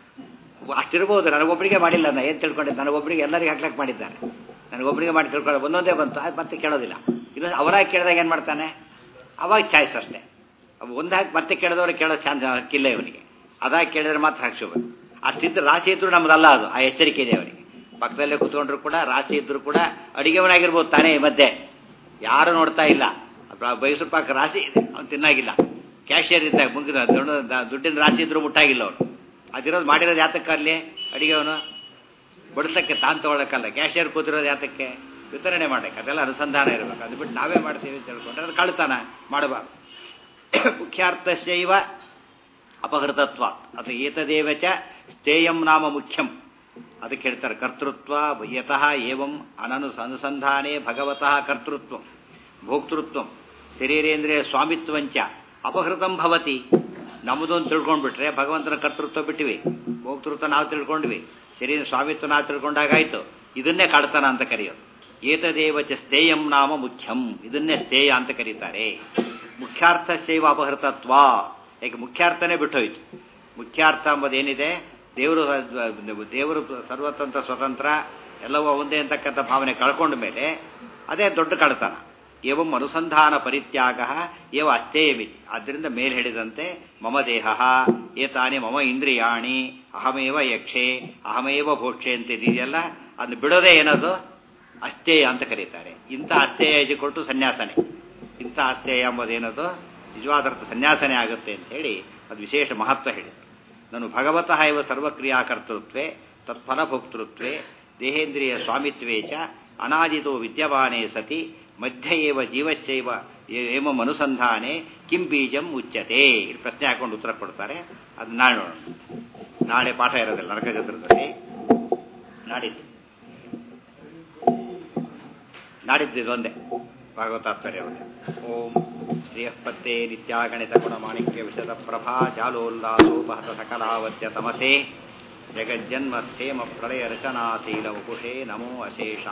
B: ಅಷ್ಟಿರ್ಬೋದು ನನಗೊಬ್ಬರಿಗೆ ಮಾಡಿಲ್ಲ ನಾನು ಏನು ತಿಳ್ಕೊಂಡಿದ್ದೆ ನನಗೊಬ್ಬರಿಗೆ ಎಲ್ಲರಿಗೆ ಹಾಕ್ಲಕ್ಕೆ ಮಾಡಿದ್ದಾರೆ ನನಗೊಬ್ಬರಿಗೆ ಮಾಡಿ ತಿಳ್ಕೊಳ್ಳೋ ಒಂದೊಂದೇ ಬಂತು ಅದು ಮತ್ತೆ ಕೇಳೋದಿಲ್ಲ ಇದು ಅವರಾಗಿ ಕೇಳಿದಾಗ ಏನು ಮಾಡ್ತಾನೆ ಅವಾಗ ಚಾಯ್ಸ್ ಅಷ್ಟೇ ಒಂದು ಹಾಕಿ ಮತ್ತೆ ಕೇಳಿದವ್ರು ಕೇಳೋ ಚಾನ್ಸ್ ಹಕ್ಕಿಲ್ಲ ಇವನಿಗೆ ಅದಾಗಿ ಕೇಳಿದ್ರೆ ಮಾತ್ರ ಹಾಕ್ಸೋಬೇಕು ಅಷ್ಟಿದ್ದು ರಾಶಿ ಇದ್ರೂ ನಮ್ದಲ್ಲ ಅದು ಆ ಎಚ್ಚರಿಕೆ ಇದೆ ಅವನಿಗೆ ಪಕ್ಕದಲ್ಲೇ ಕೂತ್ಕೊಂಡ್ರು ಕೂಡ ರಾಶಿ ಇದ್ರೂ ಕೂಡ ಅಡಿಗೆವನಾಗಿರ್ಬೋದು ತಾನೇ ಈ ಮಧ್ಯೆ ಯಾರು ನೋಡ್ತಾ ಇಲ್ಲ ಬೈಸೂರು ಪಾಕ ರಾಶಿ ಇದೆ ಅವ್ನು ತಿನ್ನಾಗಿಲ್ಲ ಕ್ಯಾಶಿಯರ್ ಇದ್ದಾಗ ಮುಗಿದ ದುಡ್ಡಿನ ರಾಶಿ ಇದ್ರೂ ಮುಟ್ಟಾಗಿಲ್ಲ ಅವನು ಅದಿರೋದು ಮಾಡಿರೋದು ಯಾತಕ್ಕಲ್ಲಿ ಅಡಿಗೆ ಅವನು ಬಡಿಸಕ್ಕೆ ತಾನು ತೊಗೊಳಕ್ಕಲ್ಲ ಕ್ಯಾಶಿಯರ್ ಕೂತಿರೋದು ಯಾತಕ್ಕೆ ವಿತರಣೆ ಮಾಡಕ್ಕೆ ಅದೆಲ್ಲ ಅನುಸಂಧಾನ ಇರಬೇಕು ಅದು ಬಿಟ್ಟು ನಾವೇ ಮಾಡ್ತೀವಿ ಅಂತ ಹೇಳ್ಕೊಂಡ್ರೆ ಅದು ಕಳ್ತಾನ ಮಾಡಬಾರ್ದು ಮುಖ್ಯಾರ್ಥಸ್ಯೈವ ಅಪಹೃತತ್ವ ಅದು ಏತದೇವ ಚ ಸ್ಥೇಯಂ ನಾಮ ಮುಖ್ಯಂ ಅದಕ್ಕೆ ಹೇಳ್ತಾರೆ ಕರ್ತೃತ್ವ ಯತಃ ಏವಂ ಅನನು ಅನುಸಂಧಾನೇ ಭಗವತಃ ಕರ್ತೃತ್ವ ಭೋಕ್ತೃತ್ವ ಶರೀರೇಂದ್ರಿಯ ಸ್ವಾಮಿತ್ವಂಚ ಅಪಹೃತಂ ಭವತಿ ನಮ್ಮದು ಅಂತ ತಿಳ್ಕೊಂಡ್ಬಿಟ್ರೆ ಭಗವಂತನ ಕರ್ತೃತ್ವ ಬಿಟ್ಟಿವಿ ಭೋಕ್ತೃತ್ವ ನಾವು ತಿಳ್ಕೊಂಡ್ವಿ ಶರೀರ ಸ್ವಾಮಿತ್ವ ನಾವು ತಿಳ್ಕೊಂಡಾಗಾಯ್ತು ಇದನ್ನೇ ಕಳ್ತನ ಅಂತ ಕರೆಯೋದು ಏತದೇವ ಚ ಸ್ಥೇಯಂ ನಾಮ ಮುಖ್ಯಂ ಇದನ್ನೇ ಸ್ಥೇಯ ಅಂತ ಕರೀತಾರೆ ಮುಖ್ಯಾರ್ಥ ಶೈವ ಅಪಹೃತತ್ವ ಯಾಕೆ ಮುಖ್ಯಾರ್ಥನೇ ಬಿಟ್ಟೋಯ್ತು ಮುಖ್ಯಾರ್ಥ ಎಂಬುದೇನಿದೆ ದೇವರು ದೇವರು ಸರ್ವತಂತ್ರ ಸ್ವತಂತ್ರ ಎಲ್ಲವೂ ಒಂದೇ ಅಂತಕ್ಕಂಥ ಭಾವನೆ ಕಳ್ಕೊಂಡ ಮೇಲೆ ಅದೇ ದೊಡ್ಡ ಕಳ್ತನ ಏವಂ ಅನುಸಂಧಾನ ಪರಿತ್ಯಾಗ ಏವ ಅಸ್ಥೇಯಮಿತಿ ಆದ್ದರಿಂದ ಮೇಲೆ ಹೇಳಿದಂತೆ ಮಮ ದೇಹ ಏತಾನಿ ಮಮ ಇಂದ್ರಿಯಾಣಿ ಅಹಮೇವ ಯಕ್ಷೆ ಅಹಮೇವ ಭೋಕ್ಷೆ ಅಂತ ಇದೆಯಲ್ಲ ಅದನ್ನು ಬಿಡೋದೇ ಏನದು ಅಸ್ಥೇಯ ಅಂತ ಕರೀತಾರೆ ಇಂಥ ಅಸ್ಥೇಯ ಕೊಟ್ಟು ಸನ್ಯಾಸನೆ ಇಂಥ ಅಸ್ಥೇಯ ಎಂಬುದೇನದು ನಿಜವಾದ ಅರ್ಥ ಸನ್ಯಾಸನೇ ಆಗುತ್ತೆ ಅಂತ ಹೇಳಿ ಅದು ವಿಶೇಷ ಮಹತ್ವ ಹೇಳಿದರು ನಾನು ಭಗವತಃ ಇವ ಸರ್ವಕ್ರಿಯಾಕರ್ತೃತ್ವೇ ತತ್ಫಲಭೋಕ್ತೃತ್ವೇ ದೇಹೇಂದ್ರಿಯ ಸ್ವಾಮಿತ್ವೇ ಚ ಅನಾದಿತೋ ವಿದ್ಯಮಾನೇ ಸತಿ ಮಧ್ಯ ಏವ ಜೀವಶ್ಚೈವ ಏಮ ಅನುಸಂಧಾನೆ ಕಿಂ ಬೀಜಂ ಉಚ್ಯತೆ ಇಲ್ಲಿ ಪ್ರಶ್ನೆ ಹಾಕೊಂಡು ಉತ್ತರ ಕೊಡ್ತಾರೆ ಅದು ನಾಳೆ ನೋಡೋಣ ನಾಳೆ ಪಾಠ ಇರೋದಿಲ್ಲ ನರಕಚಂದ್ರದಲ್ಲಿ ನಾಡಿದ್ದು ನಾಡಿದ್ದು ಇದೊಂದೇ ಭಾಗವತಾತ್ಪರ್ಯ ಒಂದೇ ಓಂ ಶ್ರೀಯಃಪತ್ತೇ ನಿತ್ಯಾಗಣಿತ ಗುಣಮಾಣಿಕ್ಯ ವಿಶದ ಪ್ರಭಾ ಜಾಲೋಲ್ಲಾಸೋಪಹತ ಸಕಲಾವತ್ಯ ತಮಸೆ ಜಗಜ್ಜನ್ಮ ಸ್ಥೇಮ ಪ್ರಳಯ ರಚನಾಶೀಲ ವಪುಷೇ ನಮೋ ಅಶೇಷ